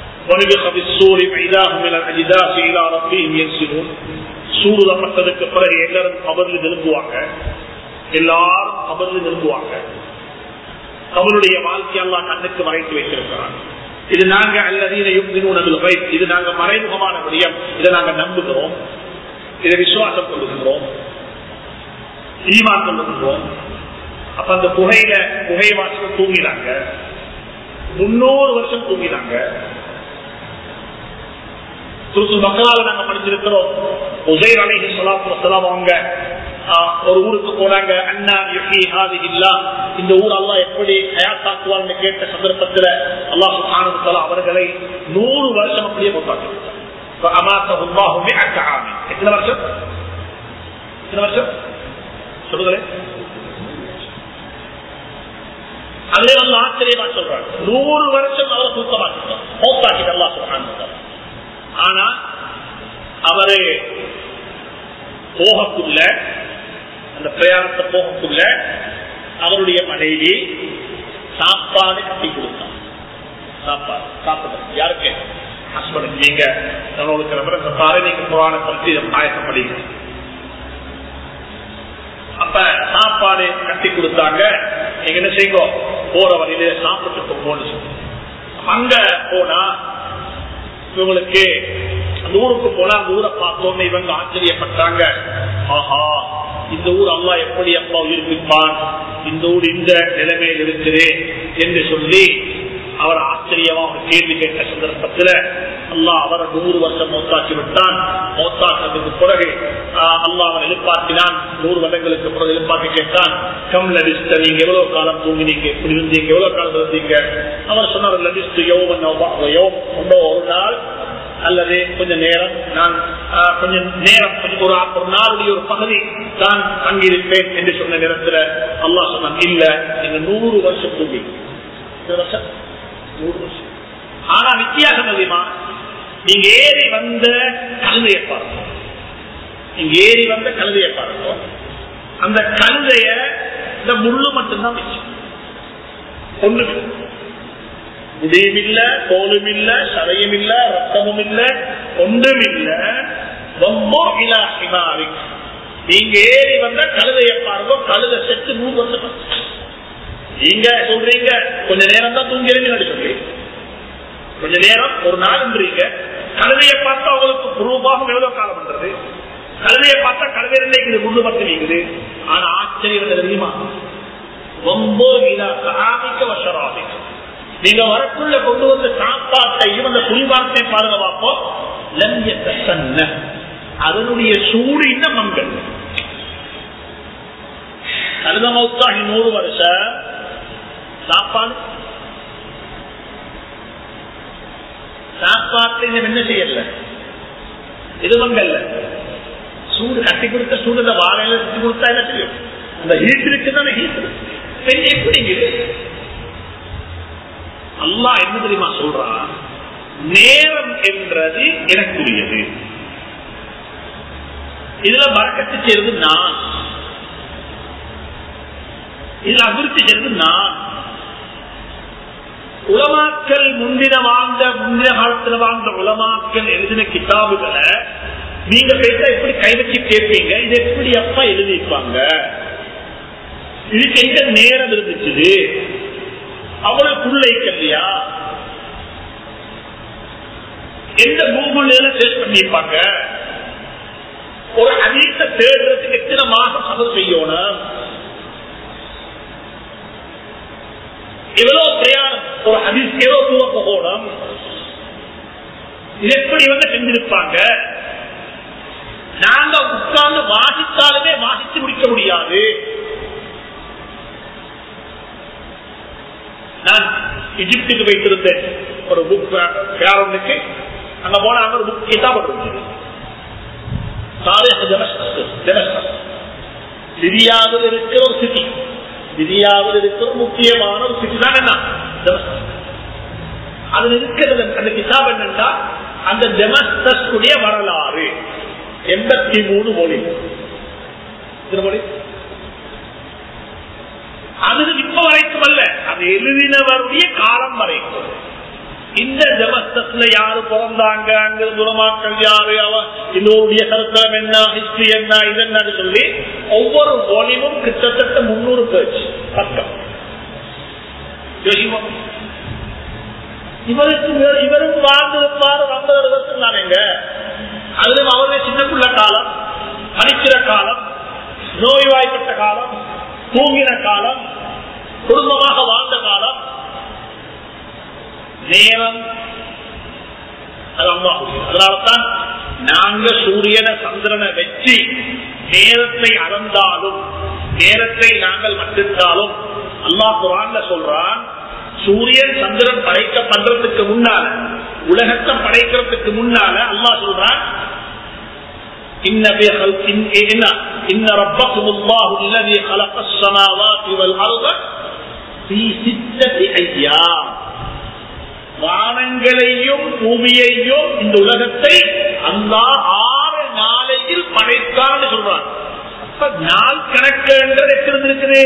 சூடுதப்பட்டதுக்கு பிறகு எல்லாரும் கபரில் விரும்புவாங்க எல்லாரும் கபரில் விரும்புவாங்க அவருடைய வாழ்க்கையெல்லாம் கண்ணுக்கு மறைத்து வைத்திருக்கிறாங்க இது நாங்க அல்லது இது நாங்க மறைமுகமான விடயம் இதை நாங்க நம்புகிறோம் இதை விசுவாசம் கொள்ளுகின்றோம் ஈமான் கொள்ளுகின்றோம் அப்ப அந்த புகையில புகை வாசல் தூங்கினாங்க முன்னூறு வருஷம் தூங்கினாங்க துருசு மக்களால் நாங்க படிச்சிருக்கிறோம் உசைர் அலைஹி சலாத்து வசலாம் அவங்க ஒரு ஊருக்கு போனாங்க அண்ணா யுஹி ஹாதி இல்லா இந்த ஊர் அல்லா எப்படி ஹயாத்தாக்குவார்னு கேட்ட சந்தர்ப்பத்தில் அல்லாஹ் சுஹானு தலா அவர்களை நூறு வருஷம் அப்படியே போட்டாங்க எத்தனை வருஷம் எத்தனை வருஷம் சொல்லுங்களேன் அதே வந்து ஆச்சரியமா சொல்றாங்க நூறு வருஷம் அவரை தூக்கமாக்கிட்டார் மௌத்தாக்கிட்டு அல்லா சுஹானு ஆனா அவரு போகக்குள்ள அந்த பிரயாணத்தை போகக்குள்ள அவருடைய மனைவி சாப்பாடு கட்டி கொடுத்தார் சாப்பாடு சாப்பிடுறது யாருக்கு ஹஸ்பண்ட் நீங்க நம்மளுக்கு இந்த பாறை நீங்க புராண பற்றி ஆயத்தப்படுங்க அப்ப சாப்பாடு கட்டி கொடுத்தாங்க நீங்க என்ன செய்யுங்க போற வழியில சாப்பிட்டு போங்கன்னு சொல்லி அங்க போனா இவங்களுக்கு அந்த ஊருக்கு போனா அந்த ஊரை பார்த்தோன்னு இவங்க ஆச்சரியப்பட்டாங்க ஆஹா இந்த ஊர் அல்லா எப்படி அப்பா உயிர்ப்பிப்பான் இந்த ஊர் இந்த நிலைமையில் இருக்குது என்று சொல்லி அவர் ஆச்சரியமா ஒரு கேள்வி கேட்ட சந்தர்ப்பத்தில் அல்லாஹ் அவரை நூறு வருஷம் மௌத்தாக்கி விட்டான் மௌத்தாக்கிறதுக்கு பிறகு அல்லாஹ் அவன் எழுப்பாட்டினான் நூறு வருடங்களுக்கு பிறகு எழுப்பாட்டி கேட்டான் கம் லடிஸ்ட நீங்க எவ்வளவு காலம் தூங்கினீங்க எப்படி இருந்தீங்க எவ்வளவு காலம் இருந்தீங்க அவர் சொன்னார் லடிஸ்ட் யோவன் ஒன்றோ ஒரு நாள் அல்லது கொஞ்ச நேரம் நான் கொஞ்சம் நேரம் கொஞ்சம் ஒரு ஒரு நாளுடைய ஒரு பகுதி தான் அங்கிருப்பேன் என்று சொன்ன நேரத்தில் அல்லா சொன்னான் இல்ல நீங்க நூறு வருஷம் தூங்கி வருஷம் நூறு வருஷம் ஆனா வித்தியாசம் அதிகமா நீங்க ஏறி வந்த கழுதையை பார்ப்போம் நீங்க ஏறி வந்த கழுதையை பார்ப்போம் அந்த கழுதைய இந்த முள்ளு மட்டும்தான் வச்சு ஒண்ணு முடியும் இல்ல தோலும் இல்ல சதையும் இல்ல ரத்தமும் இல்ல ஒன்றும் இல்ல ரொம்ப இலாசிமாரி நீங்க ஏறி வந்த கழுதையை பாருங்க கழுதை செத்து நூறு வருஷம் நீங்க சொல்றீங்க கொஞ்ச நேரம் தான் தூங்கிறீங்க சொல்லி கொஞ்ச நேரம் ஒரு நாள்ன்றீங்க கழுதையை பார்த்தா உங்களுக்கு ரூபாகம் எவ்வளவு காலம் பண்றது கழுதையை பார்த்தா கழுதை இருக்குது முள்ளு பத்து நீக்குது ஆனா ஆச்சரியம் என்ன தெரியுமா ரொம்ப இலா காமிக்க வசராதிக்கும் நீங்க வரக்குள்ள கொண்டு வந்த சாப்பாட்டையும் அந்த குளிவாரத்தை பாருங்க பார்ப்போம் அதனுடைய சூடு இன்னும் மங்கள் கழுத மௌத்தாகி நூறு வருஷம் சாப்பாடு சாப்பாட்டை என்ன செய்யல இது மங்கல்ல சூடு கட்டி கொடுத்த சூடு இந்த வாழையில கொடுத்தா என்ன செய்யும் அந்த ஹீட் இருக்குதானே ஹீட் எப்படி அல்லா என்ன தெரியுமா சொல்றான் நேரம் என்றது எனக்குரியது இதுல பறக்கத்து செய்யறது நான் இதுல அபிவிருத்தி செய்யறது நான் உலமாக்கல் முந்தின வாழ்ந்த முந்தின காலத்துல வாழ்ந்த உலமாக்கல் எழுதின கிதாபுகளை நீங்க பேச எப்படி கை வச்சு கேட்பீங்க இது எப்படி அப்பா எழுதிப்பாங்க இதுக்கு எங்க நேரம் இருந்துச்சு அவ்வளவு பிள்ளைக்கு இல்லையா எந்த கூகுள் சர்ச் பண்ணிருப்பாங்க ஒரு அதீத தேடுறதுக்கு எத்தனை மாதம் சதம் செய்யணும் எவ்வளவு பிரயாணம் ஒரு அதிர்ச்சி எவ்வளவு தூரம் போகணும் இது எப்படி வந்து செஞ்சிருப்பாங்க நாங்க உட்கார்ந்து வாசித்தாலுமே வாசித்து முடிக்க முடியாது நான் இஜிப்துக்கு வைத்திருந்தேன் ஒரு புக் பேரனுக்கு அங்க போன அங்க ஒரு புக் கிதாப் இருந்தது சிரியாவில் இருக்கிற ஒரு சிட்டி சிரியாவில் இருக்கிற முக்கியமான ஒரு சிட்டி தான் என்ன அதுல இருக்கிறது அந்த கிதாப் என்னன்னா அந்த டெமஸ்டஸ்குடைய வரலாறு எண்பத்தி மூணு மொழி மொழி அது இப்ப வரைக்கும் அல்ல அது எழுதினவருடைய காலம் வரைக்கும் இந்த ஜமஸ்தத்துல யாரு பிறந்தாங்க அங்க குணமாக்கள் யாரு அவன் இன்னொருடைய சரித்திரம் என்ன ஹிஸ்டரி என்ன இது என்னன்னு சொல்லி ஒவ்வொரு வால்யூமும் கிட்டத்தட்ட முன்னூறு பேஜ் பக்கம் இவருக்கு இவரும் வாழ்ந்திருப்பாரு வந்தவர்கள் தானேங்க அதிலும் அவருடைய சின்னக்குள்ள காலம் படிக்கிற காலம் நோய்வாய்ப்பட்ட காலம் தூங்கின காலம் குடும்பமாக வாழ்ந்த காலம் நேரம் அதனால்தான் நாங்க சூரியனை சந்திரனை வச்சு நேரத்தை அளந்தாலும் நேரத்தை நாங்கள் மட்டிருந்தாலும் அல்லாஹ் குரான்ல சொல்றான் சூரியன் சந்திரன் படைக்கப்படுறதுக்கு முன்னால உலகத்தை படைக்கிறதுக்கு முன்னால அல்லாஹ் சொல்றான் إن في خلق إن إن ربكم الله الذي خلق السماوات والأرض في ستة أيام வானங்களையும் பூமியையும் இந்த உலகத்தை அல்லா ஆறு நாளையில் படைத்தான் சொல்றான் அப்ப நாள் கணக்கு என்றது எப்படி இருக்குது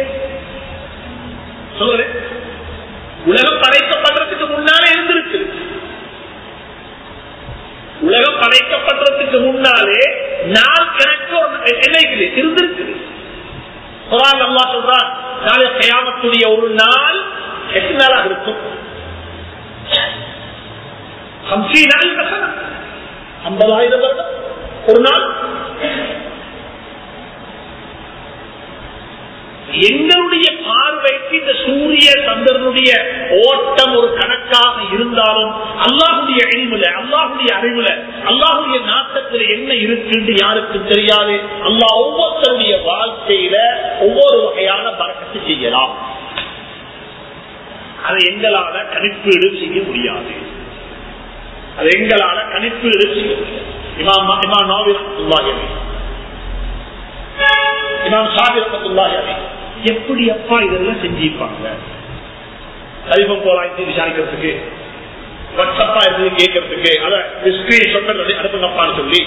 சொல்றேன் உலகம் படைக்கப்படுறதுக்கு முன்னாலே இருந்திருக்கு உலகம் படைக்கப்படுறதுக்கு முன்னாலே நாள் கணக்கு என்ன இருந்திருக்கு குரான் அல்லா சொல்றான் நாளை கயாமத்துடைய ஒரு நாள் எட்டு நாளாக இருக்கும் ஐம்பதாயிரம் வருடம் ஒரு நாள் எங்களுடைய பார்வைக்கு இந்த சூரிய சந்திரனுடைய ஓட்டம் ஒரு கணக்காக இருந்தாலும் அல்லாஹுடைய அறிவுல அல்லாஹுடைய அறிவுல அல்லாஹுடைய நாட்டத்தில் என்ன இருக்குன்னு யாருக்கும் தெரியாது அல்லாஹ் ஒவ்வொருத்தருடைய வாழ்க்கையில ஒவ்வொரு வகையான பறக்கத்து செய்யலாம் அதை எங்களால கணிப்பீடு செய்ய முடியாது அது எங்களால கணிப்பீடு செய்ய முடியாது இமாம் இமாம் நாவி ரஹ்மத்துல்லாஹி அலைஹி இமாம் ஷாபி ரஹ்மத்துல்லாஹி அலைஹி எப்படி அப்பா இதெல்லாம் செஞ்சிருப்பாங்க கலிபம் போலாம் விசாரிக்கிறதுக்கு வாட்ஸ்அப்பா இருந்து கேட்கறதுக்கு அத ஸ்கிரீன்ஷாட் அனுப்புங்கப்பான்னு சொல்லி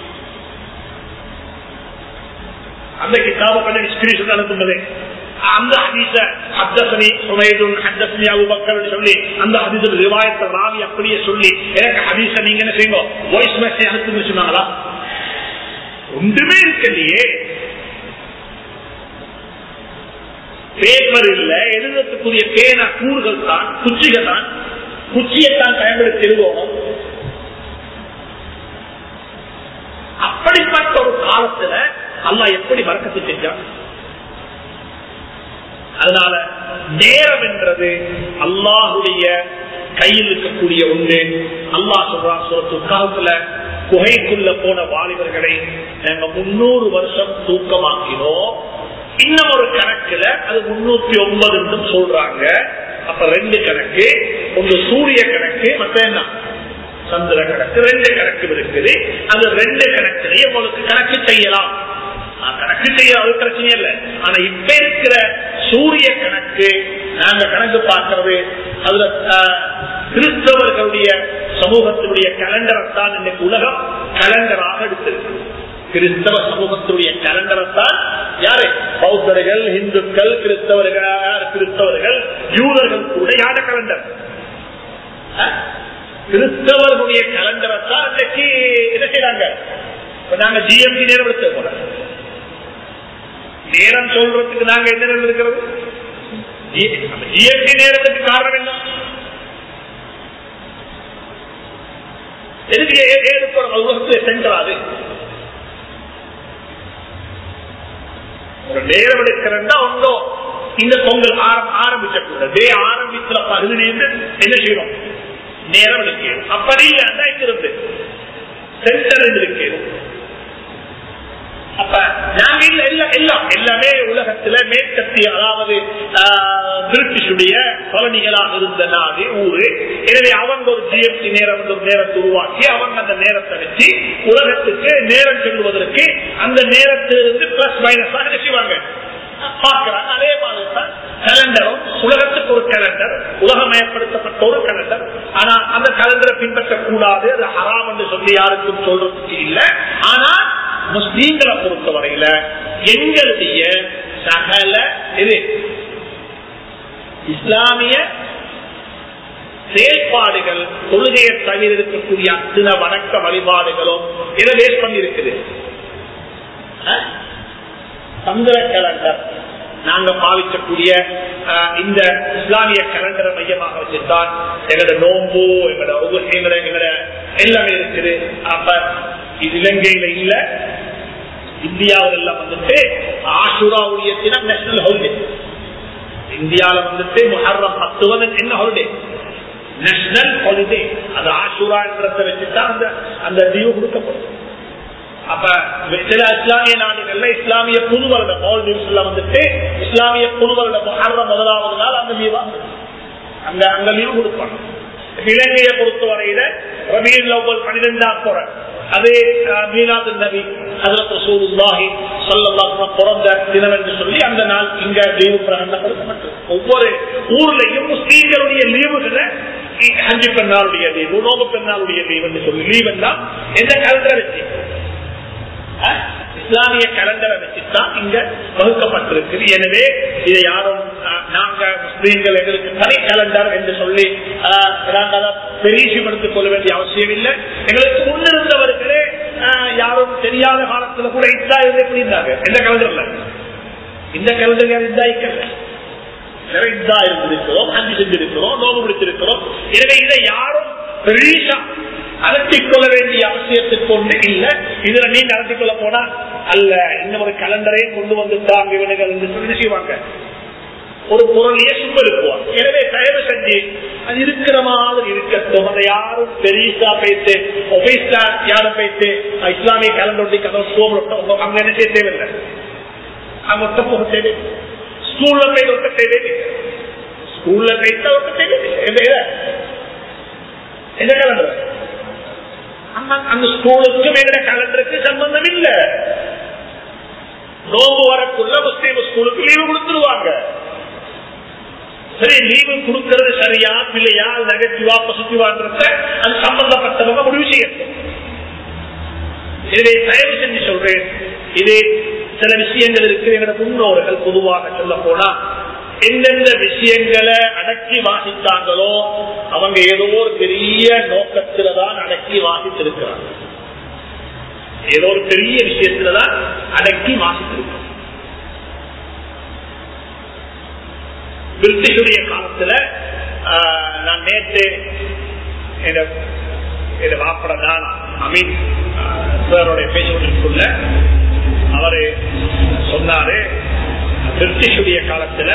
அந்த கிதாப பண்ணி ஸ்கிரீன்ஷாட் அனுப்புனதே அந்த ஹதீஸ ஹத்தசனி சுமைதுன் ஹத்தசனி அபுபக்கர் சொல்லி அந்த ஹதீஸ ரிவாயத்தை ராவி அப்படியே சொல்லி எனக்கு ஹதீஸ நீங்க என்ன செய்யுங்க வாய்ஸ் மெசேஜ் அனுப்புங்க சொன்னாங்களா ஒன்றுமே இருக்கலையே பேப்பர் இல்ல எழுதத்துக்குரிய பேனா கூறுகள் தான் குச்சிகள் தான் குச்சியைத்தான் பயன்படுத்தி எழுதுவோம் அப்படிப்பட்ட ஒரு காலத்துல அல்லா எப்படி வரக்கத்து செஞ்சான் அதனால நேரம் என்றது அல்லாஹுடைய கையில் இருக்கக்கூடிய ஒன்று அல்லாஹ் சொல்றான் சுரத்து காலத்துல குகைக்குள்ள போன வாலிபர்களை நாங்க முன்னூறு வருஷம் தூக்கமாக்கினோம் இன்னும் ஒரு கணக்குல அது முன்னூத்தி ஒன்பது சொல்றாங்க அப்ப ரெண்டு கணக்கு ஒன்று சூரிய கணக்கு மற்ற என்ன சந்திர கணக்கு ரெண்டு கணக்கு இருக்குது அந்த ரெண்டு கணக்குலயே உங்களுக்கு கணக்கு செய்யலாம் கணக்கு செய்ய அது பிரச்சனை இல்லை ஆனா இப்ப இருக்கிற சூரிய கணக்கு நாங்க கணக்கு பார்க்கறது அதுல கிறிஸ்தவர்களுடைய சமூகத்தினுடைய கலண்டரைத்தான் இன்னைக்கு உலகம் கலண்டராக எடுத்திருக்கு கிறிஸ்தவ சமூகத்தினுடைய கலண்டரைத்தான் யாரு பௌத்தர்கள் இந்துக்கள் கிறிஸ்தவர்கள் கிறிஸ்தவர்கள் யூதர்கள் கூட யார கலண்டர் கிறிஸ்தவர்களுடைய கலண்டரைத்தான் இன்னைக்கு என்ன செய்யறாங்க நாங்க ஜிஎம்டி நேரம் எடுத்த போல நேரம் சொல்றதுக்கு நாங்க என்ன நேரம் இருக்கிறது ஜிஎம்டி நேரத்துக்கு காரணம் என்ன எதுக்கு ஏழு உலகத்தில் சென்றாது ஒரு நேரம் எடுக்கிறதா ஒன்றோ இந்த பொங்கல் ஆரம்பிச்ச கூட டே ஆரம்பிக்கிற பகுதியிலிருந்து என்ன செய்யணும் நேரம் எடுக்கணும் அப்படி இல்லைன்னா இங்கிருந்து சென்டர் இருக்கிறோம் அப்ப நாங்க இல்ல எல்லாம் எல்லாம் எல்லாமே உலகத்துல மேற்கத்திய அதாவது பிரிட்டிஷுடைய காலனிகளாக இருந்த நாடு ஊரு எனவே அவங்க ஒரு ஜிஎஸ்டி நேரம் ஒரு நேரத்தை உருவாக்கி அவங்க அந்த நேரத்தை வச்சு உலகத்துக்கு நேரம் சொல்லுவதற்கு அந்த நேரத்திலிருந்து பிளஸ் மைனஸ் ஆக செய்வாங்க பார்க்கிறாங்க அதே மாதிரி தான் கலண்டரும் உலகத்துக்கு ஒரு கலண்டர் உலகமயப்படுத்தப்பட்ட ஒரு கலண்டர் ஆனா அந்த கலண்டரை பின்பற்றக்கூடாது அது ஹராம் என்று சொல்லி யாருக்கும் சொல்றதுக்கு இல்லை ஆனா முஸ்லீம்களை பொறுத்தவரையில எங்களுடைய சகல இது இஸ்லாமிய செயல்பாடுகள் கொள்கையை தவிர இருக்கக்கூடிய அத்தனை வணக்க வழிபாடுகளும் இதை பேஸ் பண்ணி இருக்குது சந்திர கலண்டர் நாங்க பாவிக்கக்கூடிய இந்த இஸ்லாமிய கலண்டரை மையமாக வச்சுதான் எங்களோட நோம்பு எங்களோட எங்களோட எங்களோட எல்லாமே இருக்குது அப்ப இது இலங்கையில இல்ல இந்தியாவில் எல்லாம் வந்துட்டு ஆசுராவுடைய தினம் நேஷனல் ஹாலிடே இந்தியாவில வந்துட்டு முஹர்ரம் பத்துவது என்ன ஹாலிடே நேஷனல் ஹாலிடே அது ஆசுரா என்றதை வச்சுதான் அந்த அந்த லீவு கொடுக்கப்படும் அப்ப சில இஸ்லாமிய நாடுகள்ல இஸ்லாமிய புது வருடம் மால்தீவ்ஸ்ல வந்துட்டு இஸ்லாமிய புது வருடம் முஹர்ரம் முதலாவது நாள் அந்த லீவா அங்க அங்க லீவு கொடுப்பாங்க இலங்கையை பொறுத்தவரையில ரபீல் அவ்வல் பனிரெண்டாம் போற அதே மீனாது நபி அதற்கு சூழ்நாகி சொல்லலாம் பிறந்த தினம் என்று சொல்லி அந்த நாள் இங்க லீவு பிரகடனப்படுத்தப்பட்டது ஒவ்வொரு ஊர்லயும் முஸ்லீம்களுடைய லீவுகளை ஹஞ்சி பெண்ணாளுடைய லீவு நோபு பெண்ணாளுடைய லீவு என்று சொல்லி லீவ் எல்லாம் எந்த கலண்டர் வச்சு இஸ்லாமிய கலண்டரை வச்சுதான் இங்க வகுக்கப்பட்டிருக்கு எனவே இதை யாரும் நாங்க முஸ்லீம்கள் எங்களுக்கு தனி கலண்டர் என்று சொல்லி நாங்க அதை பெரியப்படுத்திக் கொள்ள வேண்டிய அவசியம் இல்லை எங்களுக்கு முன்னிருந்தவர்களே யாரும் தெரியாத காலத்துல கூட இதா இருந்து எப்படி இருந்தாங்க எந்த கலண்டர்ல இந்த கலண்டர் யாரும் இதா இருக்கல இதா இருந்திருக்கிறோம் அஞ்சு செஞ்சிருக்கிறோம் நோவு பிடிச்சிருக்கிறோம் எனவே இதை யாரும் பெரிய அலட்டிக் கொள்ள வேண்டிய அவசியத்துக்கு ஒன்று இல்ல இதுல நீங்க அலட்டிக் கொள்ள போனா அல்ல இன்னொரு கலண்டரையும் கொண்டு வந்துட்டாங்க இவனுகள் என்று சொல்லி செய்வாங்க ஒரு பொருளையே சும்பெருக்குவான் எனவே தயவு செஞ்சு அது இருக்கிற மாதிரி இருக்கட்டும் அதை யாரும் பெரியசா பேத்து ஒபேஸ்டா யாரும் பேத்து இஸ்லாமிய கலண்டர் கதவு சோம் அங்க என்ன செய்ய தேவையில்லை அங்க ஒட்ட போக தேவையில்லை ஸ்கூல்ல போய் ஒட்ட தேவையில்லை ஸ்கூல்ல போயிட்டா ஒட்ட தேவையில்லை என்ன கலண்டர் அந்த ஸ்கூலுக்கும் எங்கட கலண்டருக்கு சம்பந்தம் இல்ல நோம்பு வரக்குள்ள முஸ்லீம் ஸ்கூலுக்கு லீவு கொடுத்துருவாங்க சரி லீவு கொடுக்கிறது சரியா இல்லையா நெகட்டிவா பாசிட்டிவான்றத அது சம்பந்தப்பட்டவங்க முடிவு செய்யட்டும் இதை தயவு செஞ்சு சொல்றேன் இது சில விஷயங்கள் இருக்கு எங்களோட முன்னோர்கள் பொதுவாக சொல்ல போனா எந்தெந்த விஷயங்களை அடக்கி வாசித்தாங்களோ அவங்க ஏதோ ஒரு பெரிய நோக்கத்துல தான் அடக்கி வாசித்திருக்கிறாங்க ஏதோ ஒரு பெரிய விஷயத்துலதான் அடக்கி வாசித்திருக்கிறாங்க பிரிட்டிஷுடைய காலத்துல நான் நேற்று வாப்பட தான் அமீன் சாரோடைய பேசுவதற்குள்ள அவரு சொன்னாரு பிரிட்டிஷுடைய காலத்துல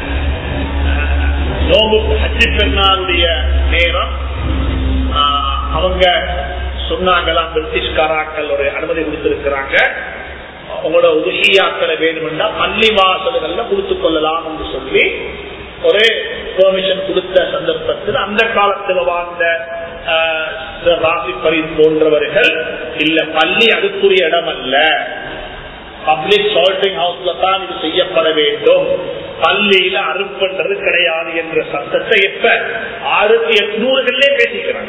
நோம்பு ஹஜ்ஜி பெருநாளுடைய நேரம் அவங்க சொன்னாங்களாம் பிரிட்டிஷ்காராக்கள் ஒரு அனுமதி கொடுத்திருக்கிறாங்க உங்களோட உதவியாக்களை வேணுமென்றா பள்ளி வாசல்கள்ல கொடுத்துக் கொள்ளலாம் என்று சொல்லி ஒரு பெர்மிஷன் கொடுத்த சந்தர்ப்பத்தில் அந்த காலத்தில் வாழ்ந்த ராசி பரி போன்றவர்கள் இல்ல பள்ளி அதுக்குரிய இடம் அல்ல பப்ளிக் சால்டிங் ஹவுஸ்ல தான் இது செய்யப்பட வேண்டும் பள்ளியில அறுப்புன்றது கிடையாது என்ற சத்தத்தை எப்ப ஆயிரத்தி எட்நூறுகளிலே பேசிக்கிறாங்க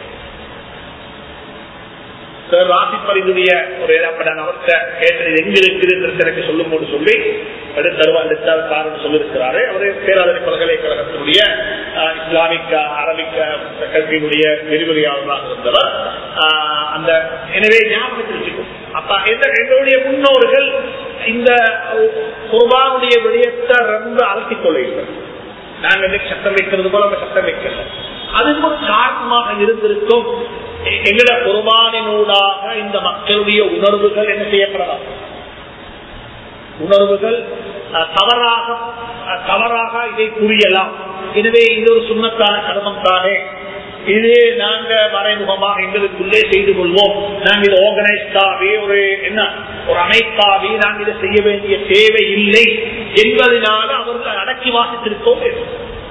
ராசிப்பரிதுடைய ஒரு நான் அவர்கிட்ட கேட்டது எங்க இருக்குதுன்றது எனக்கு சொல்லும் போது சொல்லி அடுத்த காரணம் சொல்லியிருக்கிறாரு அவரு பேராதனை பல்கலைக்கழகத்தினுடைய இஸ்லாமிக் அரபிக் கல்வியினுடைய விரிவுரையாளராக இருந்தவர் அந்த எனவே ஞாபகத்தில் அப்ப எங்களுடைய முன்னோர்கள் இந்த குர்பானுடைய விடயத்தை ரொம்ப அலட்டிக் கொள்ளுங்கள் நாங்க இன்னைக்கு சட்டம் வைக்கிறது போல நம்ம சட்டம் வைக்கல அதுக்கு ஒரு காரணமாக இருந்திருக்கும் எங்கட குர்பானினூடாக இந்த மக்களுடைய உணர்வுகள் என்ன செய்யப்படலாம் உணர்வுகள் தவறாக தவறாக இதை புரியலாம் எனவே இது ஒரு சுண்ணத்தான கர்மம் தானே இது நாங்க மறைமுகமாக எங்களுக்குள்ளே செய்து கொள்வோம் நாங்க இது ஆர்கனைஸ்டாவே ஒரு என்ன ஒரு அமைப்பாவே நாங்க இதை செய்ய வேண்டிய தேவை இல்லை என்பதனால அவர்கள் அடக்கி வாசித்திருக்கோம் வேண்டும்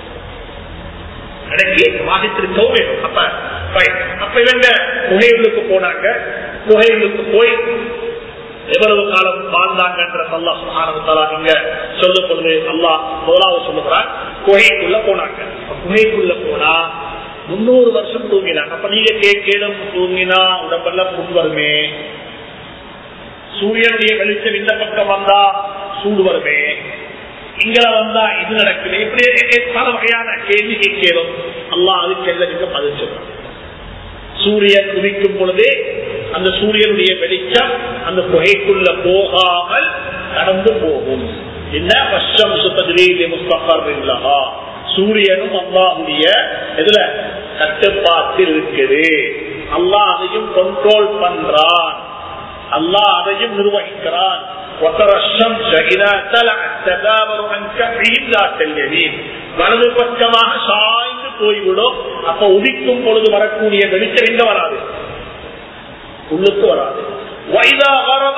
அடக்கி வாசித்திருக்கவும் வேணும் அப்ப அப்ப இவங்க குகைகளுக்கு போனாங்க குகைகளுக்கு போய் எவ்வளவு காலம் வாழ்ந்தாங்கன்ற அல்லா சுகானத்தாலா இங்க சொல்லும் பொழுது அல்லா முதலாவது சொல்லுகிறார் குகைக்குள்ள போனாங்க குகைக்குள்ள போனா முன்னூறு வருஷம் தூங்கினாங்க அப்ப நீங்க கேட்கலும் தூங்கினா உடம்பெல்லாம் புண் வருமே சூரியனுடைய வெளிச்சம் இந்த பக்கம் வந்தா சூடு வருமே இங்க வந்தா இது நடக்குது இப்படி பல வகையான கேள்வி கேட்கிறோம் அல்லா அதுக்கு எல்லாம் பதில் சொல்றான் சூரியன் உதிக்கும் பொழுதே அந்த சூரியனுடைய வெளிச்சம் அந்த புகைக்குள்ள போகாமல் கடந்து போகும் என்ன வருஷம் சுத்ததிலே முஸ்தபர் இல்லவா சூரியனும் அல்லாஹுடைய இதுல கட்டுப்பாட்டில் இருக்குது அல்லாஹ் அதையும் கண்ட்ரோல் பண்றான் அல்லாஹ் அதையும் நிர்வகிக்கிறான் வலது பக்கமாக சாய்ந்து போய்விடும் அப்ப உதிக்கும் பொழுது வரக்கூடிய வெளிச்சம் எங்க வராது உள்ளுக்கு வராது வைதா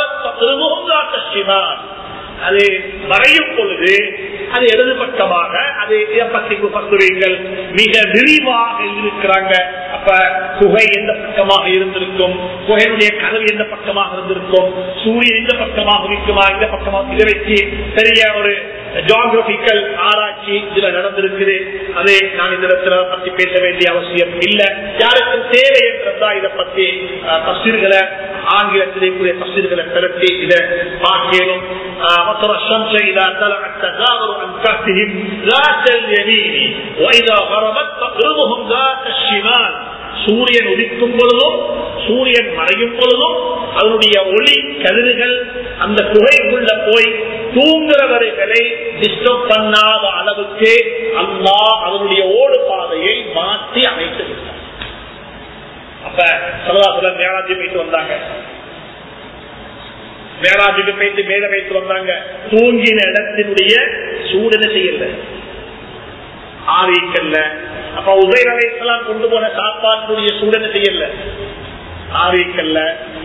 வரவன் அது மறையும் பொழுது அது இடது பக்கமாக அது பத்தி பத்துவீங்கள் மிக விரிவாக இருக்கிறாங்க அப்ப குகை எந்த பக்கமாக இருந்திருக்கும் குகையினுடைய கதவு எந்த பக்கமாக இருந்திருக்கும் சூரியன் எந்த பக்கமாக இருக்குமா இந்த பக்கமாக இதை வச்சு பெரிய ஒரு ஜியோகிரபிக்கல் ஆராய்ச்சி இதுல நடந்திருக்குது அதை நான் இந்த இடத்துல பத்தி பேச வேண்டிய அவசியம் இல்ல யாருக்கும் தேவை என்றதா இதை பத்தி தஸ்தீர்களை ஆங்கிலத்திலே கூடிய தஸ்தீர்களை திரட்டி இதை பார்க்கணும் وترى الشمس إذا طلعت تزاور عن كهفهم ذات اليمين وإذا غربت تقرضهم ذات الشمال சூரியன் உதிக்கும் பொழுதும் சூரியன் மறையும் பொழுதும் அதனுடைய ஒளி கதிர்கள் அந்த குகைக்குள்ள போய் தூங்குறவர்களை டிஸ்டர்ப் பண்ணாத அளவுக்கு அல்லா அதனுடைய ஓடு பாதையை மாற்றி அமைத்து விட்டார் அப்ப சரதாசுரன் மேலாஜி போயிட்டு வந்தாங்க மேராஜுக்கு போயிட்டு மேல வைத்து வந்தாங்க தூங்கின இடத்தினுடைய சூடனை செய்யல ஆரிக்கல்ல அப்ப உதய அலைத்தலாம் கொண்டு போன சாப்பாட்டுடைய சூடனை செய்யல ஆரிக்கல்ல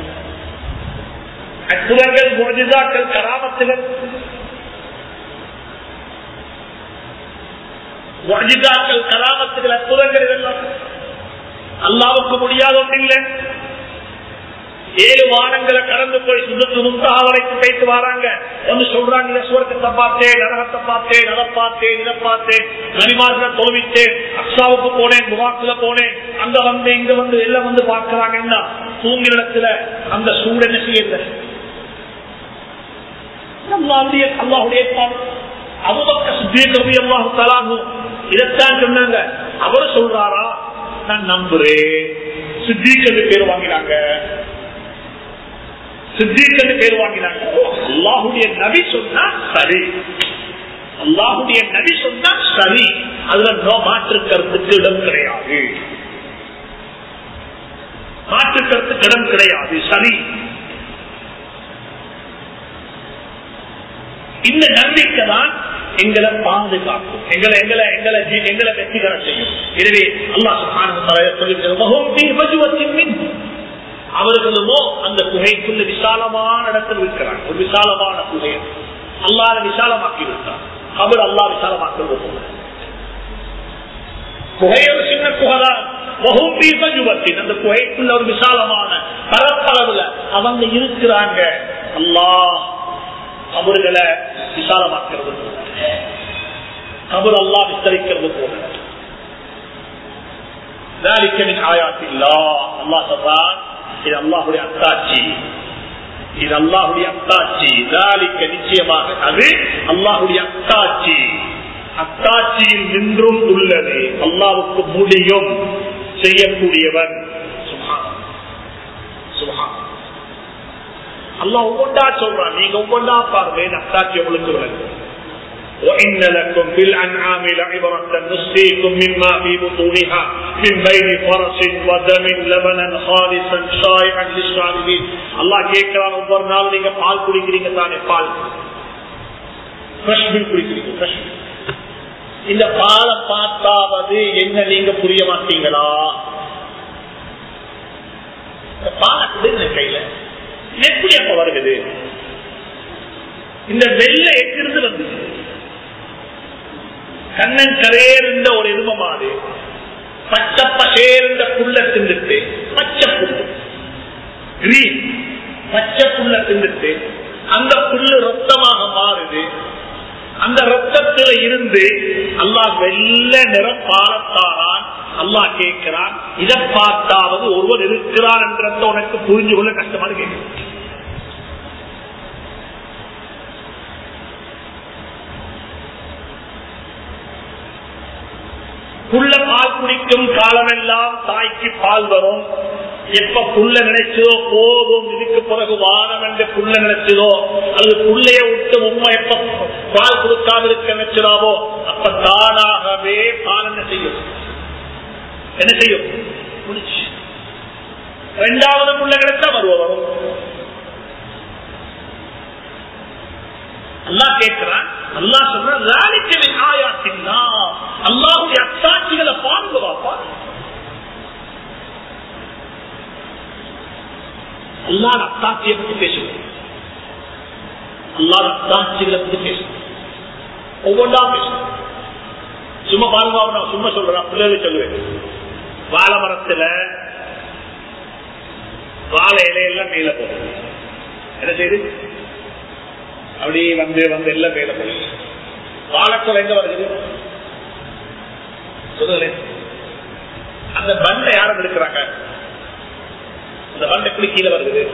அற்புதங்கள் முழுதாக்கள் கராமத்துகள் முழுதாக்கள் கராமத்துகள் அற்புதங்கள் இதெல்லாம் அல்லாவுக்கு முடியாத ஒன்றில்லை ஏழு வானங்களை கடந்து போய் சுதத்து முந்தா வரைக்கும் போயிட்டு வராங்க ஒன்னு சொல்றாங்க இந்த சுவர்க்கத்தை பார்த்தேன் நரகத்தை பார்த்தேன் நட பார்த்தேன் இதை பார்த்தேன் நனிமார்களை தொழுவித்தேன் அக்ஷாவுக்கு போனேன் முகாக்குல போனேன் அங்க வந்து இங்க வந்து எல்லாம் வந்து பார்க்கிறாங்கன்னா தூங்கின இடத்துல அந்த சூடு என்ன செய்யல அல்லாவுடைய அல்லாஹுடைய அபுபக்க சுத்தீகரவி அல்லாஹு தலாகும் இதைத்தான் சொன்னாங்க அவரு சொல்றாரா நான் நம்புறேன் சித்திக்கிறது பேர் வாங்கினாங்க சித்திக்கிறது பேர் வாங்கினாங்க அல்லாஹுடைய நபி சொன்னா சரி அல்லாஹுடைய நபி சொன்னா சரி அதுல நோ மாற்று கருத்துக்கு இடம் கிடையாது மாற்று கருத்துக்கு இடம் கிடையாது சரி இந்த நம்பிக்கை தான் எங்களை பாதுகாக்கும் எங்களை எங்களை எங்களை எங்களை வெற்றிகர செய்யும் எனவே அல்லாஹ் அவர்களுமோ அந்த குகைக்குள்ள விசாலமான இடத்தில் இருக்கிறாங்க ஒரு விசாலமான குகை அல்லாத விசாலமாக்கி விட்டார் அவர் அல்லா விசாலமாக்கிறது போல குகையோட சின்ன குகைதான் அந்த குகைக்குள்ள ஒரு விசாலமான பரப்பளவுல அவங்க இருக்கிறாங்க அல்லாஹ் அவர்களை விசாலமாக்கிறது போல அவர் அல்லா விஸ்தரிக்கிறது போல ஆயாத்தில்லா அல்லா சொல்றான் இது அல்லாஹுடைய அத்தாட்சி இது அல்லாஹுடைய அத்தாட்சி தாலிக்க நிச்சயமாக அது அல்லாஹுடைய அத்தாட்சி அத்தாட்சியில் நின்றும் உள்ளது அல்லாவுக்கு முடியும் செய்யக்கூடியவன் அல்லாஹ் ஒவ்வொன்றா சொல்றான் நீங்க ஒவ்வொன்றா பாருங்க அத்தாட்சி உங்களுக்கு விளங்கும் وإن لكم في الأنعام لعبرة نسقيكم مما في بطونها من بين فرس ودم لبنا خالصا شائعا للشاربين الله கேட்கிறான் ஒவ்வொரு நாள் நீங்க பால் குடிக்கிறீங்க தானே பால் ஃப்ரெஷ் மில்க் குடிக்கிறீங்க ஃப்ரெஷ் இந்த பாலை பார்த்தாவது என்ன நீங்க புரிய மாட்டீங்களா பாலை கொடுங்க கையில எப்படி அப்ப வருகிறது இந்த வெள்ள எங்கிருந்து வந்தது கண்ணன் கரையேறிந்த ஒரு எருமமாடு பச்சை பசேர்ந்த புல்ல தின்னுட்டு பச்சை புல்லு கிரீன் பச்சை புல்ல தின்னுட்டு அந்த புல்லு ரத்தமாக மாறுது அந்த ரத்தத்துல இருந்து அல்லாஹ் வெள்ள நிறம் பாலத்தாரான் அல்லாஹ் கேட்கிறான் இதை பார்த்தாவது ஒருவர் இருக்கிறான் என்றத உனக்கு புரிஞ்சு கொள்ள கஷ்டமான கேட்கிறேன் புள்ள பால் குடிக்கும் காலமெல்லாம் தாய்க்கு பால் வரும் எப்ப புள்ள நினைச்சதோ போதும் இதுக்கு பிறகு வானம் என்று புள்ள நினைச்சதோ அல்லது புள்ளைய விட்டு உண்மை எப்ப பால் கொடுக்காம இருக்க நினைச்சதாவோ அப்ப தானாகவே பால் என்ன செய்யும் என்ன செய்யும் இரண்டாவது புள்ள கிடைச்சா வருவ வரும் அல்லா கேட்கிறான் அல்லா சொல்ற ஆயாத்தின்னா அல்லாவுடைய அத்தாட்சிகளை பாருங்க வாப்பா அல்லாத அத்தாட்சியை பத்தி பேசுவோம் அல்லாத அத்தாட்சிகளை பத்தி பேசுவோம் ஒவ்வொன்றா பேசுவோம் சும்மா பாருங்க நான் சும்மா சொல்றேன் பிள்ளைகளுக்கு சொல்லுவேன் வாழை மரத்துல வாழை இலையெல்லாம் மேல போகுது என்ன செய்யுது அப்படியே வந்து வந்து எல்லாம் மேல போகுது வாழைக்குள் எங்க வருது சொல்லுங்களேன் அந்த பண்டை யாரும் எடுக்கிறாங்க அந்த பண்டை எப்படி கீழே வருது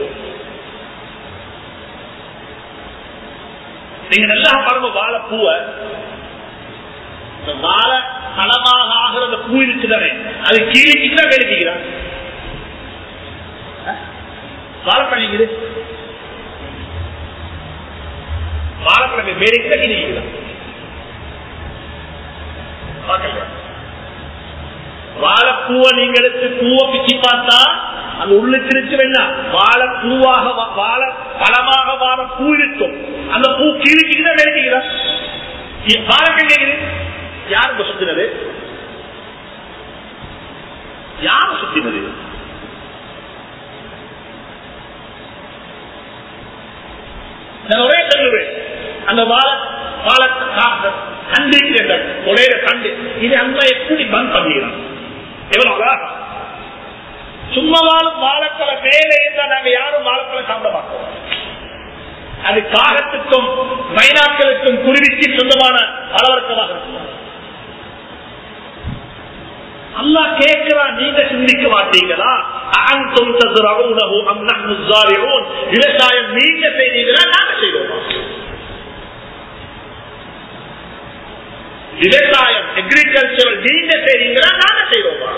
நீங்க நல்லா பாருங்க வாழைப்பூவை வாழை பழமாக ஆகிற அந்த பூ இருக்குதானே அது கீழே கீழே வேலை செய்கிறான் வாழைப்பழங்குது வாழைப்பழங்க வேலை கீழே செய்கிறான் வாழைப்பூவை நீங்க எடுத்து பூவை பிச்சு பார்த்தா அந்த உள்ளுக்கு இருக்கிற வாழ பூவாக வா- வாழ பழமாக வாழ பூ இருக்கும் அந்த பூ கீழிக்கிட்டு வேலைக்குதா வாழை கேட்குது யாருக்கு சுத்தினது யாரு சுத்தினது நான் ஒரே சொல்லுவேன் அந்த வாழ வாழ கண்டு என்ற ஒரே கண்டு இது அந்த எப்படி பந்த் பண்ணுகிறான் எவ்வளவு அழகா சும்மா வாழும் வாழைப்பழ மேலே இருந்தா நாங்க யாரும் வாழைப்பழம் சாப்பிட மாட்டோம் அது காகத்துக்கும் மைனாக்களுக்கும் குருவிக்கு சொந்தமான அளவர்க்கமாக இருக்கும் அல்லாஹ் கேட்கிறான் நீங்க சிந்திக்க மாட்டீங்களா அஅன்தும் தஸ்ரஊனஹு அம் நஹ்னு ஸாரிஊன் விவசாயம் நீங்க செய்தீங்களா நாங்க செய்வோமா விவசாயம் அக்ரிகல்ச்சரல் நீங்க செய்றீங்களா நாங்க செய்வோமா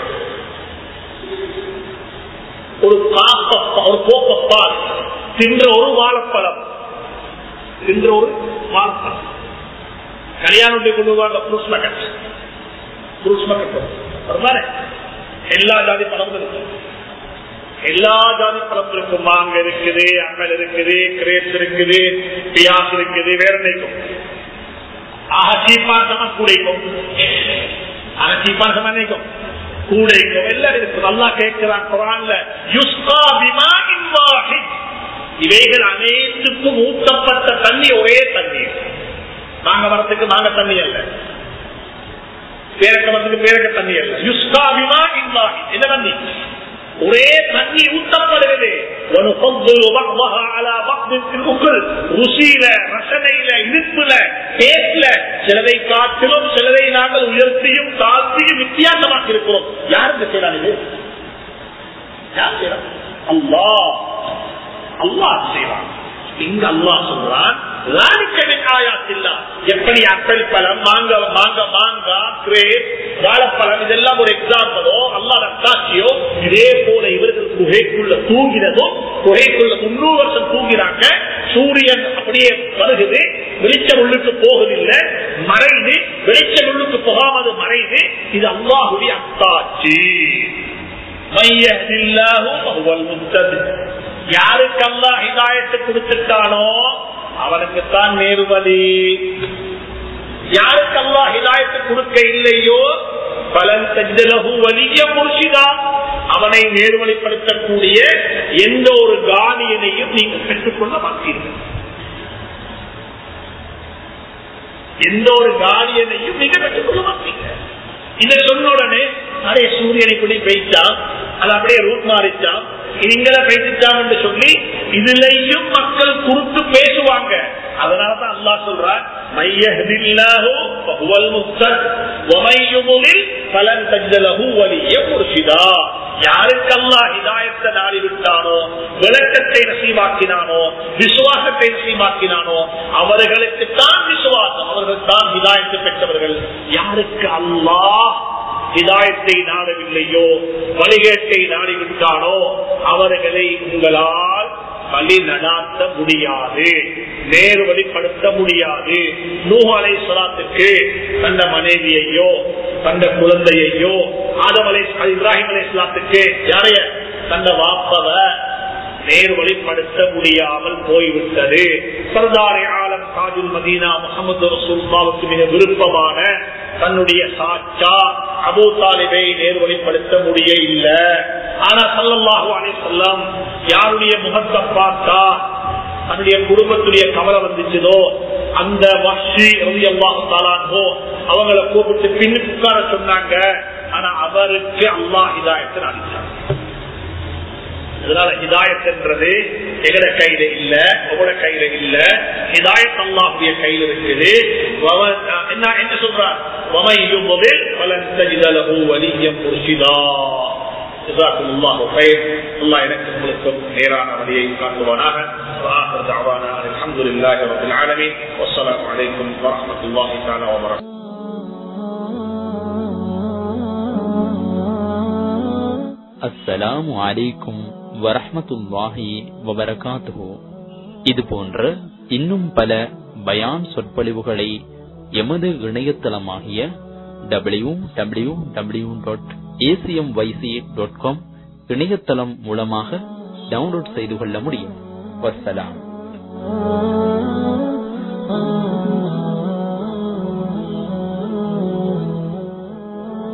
ஒரு காப்ப ஒரு கோப்பப்பால் தின்ற ஒரு வாழைப்பழம் தின்ற ஒரு வாழைப்பழம் கல்யாணம் கொண்டு வாங்க ஃப்ரூட்ஸ் மக்கெட் ஃப்ரூட்ஸ் மக்கெட் வருமானே எல்லா ஜாதி பழங்களும் எல்லா ஜாதி பழங்களுக்கும் மாங்க இருக்குது அங்கல் இருக்குது கிரேப்ஸ் இருக்குது பியாஸ் இருக்குது வேற நினைக்கும் ஆக சீப்பான் சம கூடைக்கும் ஆக சீப்பான் சம நினைக்கும் கூடைக்கும் எல்லாம் இருக்கு நல்லா கேட்கிறான் குரான்ல யுஸ்கா பிமாஇன் வாஹித் இவைகள் அனைத்துக்கும் ஊட்டப்பட்ட தண்ணி ஒரே தண்ணீர் மாங்க மரத்துக்கு மாங்க தண்ணி அல்ல பேரக்க மரத்துக்கு பேரக்க தண்ணி அல்ல யுஸ்கா பிமாஇன் வாஹித் என்ன தண்ணி ஒரே தண்ணி ஊட்டப்படுகிறது وَنُفَضِّلُ بَعْضَهَا عَلَى بَعْضٍ فِي الْأُكُلِ ருசியில ரசனையில இனிப்புல டேஸ்ட்ல சிலதை காட்டிலும் சிலதை நாங்கள் உயர்த்தியும் தாழ்த்தியும் வித்தியாசமாக இருக்கிறோம் யாருக்கு செய்யறான் இது யார் செய்யறான் அல்லாஹ் அல்லாஹ் செய்வான் இங்க அல்லாஹ் சொல்றான் லாலிக்கவின் ஆயாத்தில்லா எப்படி அப்பல் பழம் மாங்க மாங்க மாங்கா கிரேப் வாழைப்பழம் இதெல்லாம் ஒரு எக்ஸாம்பிளோ அல்லாத காட்சியோ இதே போல இவர்கள் குகைக்குள்ள தூங்கினதோ குகைக்குள்ள முன்னூறு வருஷம் தூங்கினாங்க சூரியன் அப்படியே வருகுது வெளிச்சம் உள்ளுக்கு போகுதில்லை மறைந்து வெளிச்சம் உள்ளுக்கு போகாமது மறைந்து இது அல்லாஹுடைய அத்தாட்சி யாருக்கு அல்லா ஹிதாயத்தை கொடுத்துட்டானோ அவனுக்குத்தான் நேர்வழி யாருக்கு அல்லா ஹிதாயத்தை கொடுக்க இல்லையோ பலன் தஜலகு வலிய முர்ஷிதா அவனை நேர்வழிப்படுத்தக்கூடிய எந்த ஒரு காணியனையும் நீங்கள் பெற்றுக்கொள்ள மாட்டீர்கள் எந்த ஒரு காணியனையும் நீங்க பெற்றுக்கொள்ள மாட்டீங்க இதை சொன்ன உடனே நிறைய சூரியனை இப்படி பெய்ச்சான் அது அப்படியே ரூட் மாறிச்சான் இங்களை பெய்ச்சான் என்று சொல்லி இதுலயும் மக்கள் குறுத்து பேசுவாங்க அதனாலதான் அல்லா சொல்றான் பலன் தஞ்சலகு வலிய முர்ஷிதா யாருக்கெல்லாம் ஹிதாயத்தை நாடி விட்டானோ விளக்கத்தை நசீவாக்கினானோ விசுவாசத்தை நசீவாக்கினானோ அவர்களுக்கு தான் விசுவாசம் அவர்கள் தான் ஹிதாயத்தை பெற்றவர்கள் யாருக்கு அல்லாஹ் ஹிதாயத்தை நாடவில்லையோ வழிகேட்டை நாடிவிட்டானோ அவர்களை உங்களால் வழி நடாத்த முடியாது நேரு வழிப்படுத்த முடியாது நூஹலை சொலாத்துக்கு தந்த மனைவியையோ தந்த குழந்தையையோ ஆதம் அலை இப்ராஹிம் அலை இஸ்லாத்துக்கு யாரைய தந்த வாப்பவ நேர் வழிப்படுத்த முடியாமல் போய்விட்டது சர்தாரி ஆலம் காஜுல் மதீனா முகமது ரசூல்லாவுக்கு மிக விருப்பமான தன்னுடைய சாச்சா அபு தாலிபை நேர்வழிப்படுத்த முடிய இல்ல ஆனா சல்லல்லாஹு அலை சொல்லம் யாருடைய முகத்தை பார்த்தா தன்னுடைய குடும்பத்துடைய கவலை வந்துச்சதோ அந்த வஷி ரவி அல்லாஹு தாலானோ அவங்களை கூப்பிட்டு பின்னுக்கு உட்கார சொன்னாங்க ஆனா அவருக்கு அல்லாஹ் இதாயத்தை அளித்தார் அதனால ஹிதாயத் என்றது எங்கட கையில இல்ல உங்களோட கையில இல்ல ஹிதாயத் அல்லாஹுடைய கையில் இருக்குது என்ன என்ன சொல்றார் வமையும் பலன் தஜிதலகு வலியம் முர்ஷிதா جزاكم الله خير الله ينكم لكم نيران وليي كاتباناها وآخر دعوانا الحمد لله رب العالمين والسلام عليكم ورحمة الله تعالى وبركاته அஸ்ஸலாமு அலைக்கும் வரஹமத்துல்லாஹி வபரகாத்துஹு இது போன்ற இன்னும் பல பயான் சொற்பொழிவுகளை எமது இணையதளமாகிய W W W dot ACM YC dot com இணையதளம் மூலமாக டவுன்லோட் செய்து கொள்ள முடியும் வசலாம்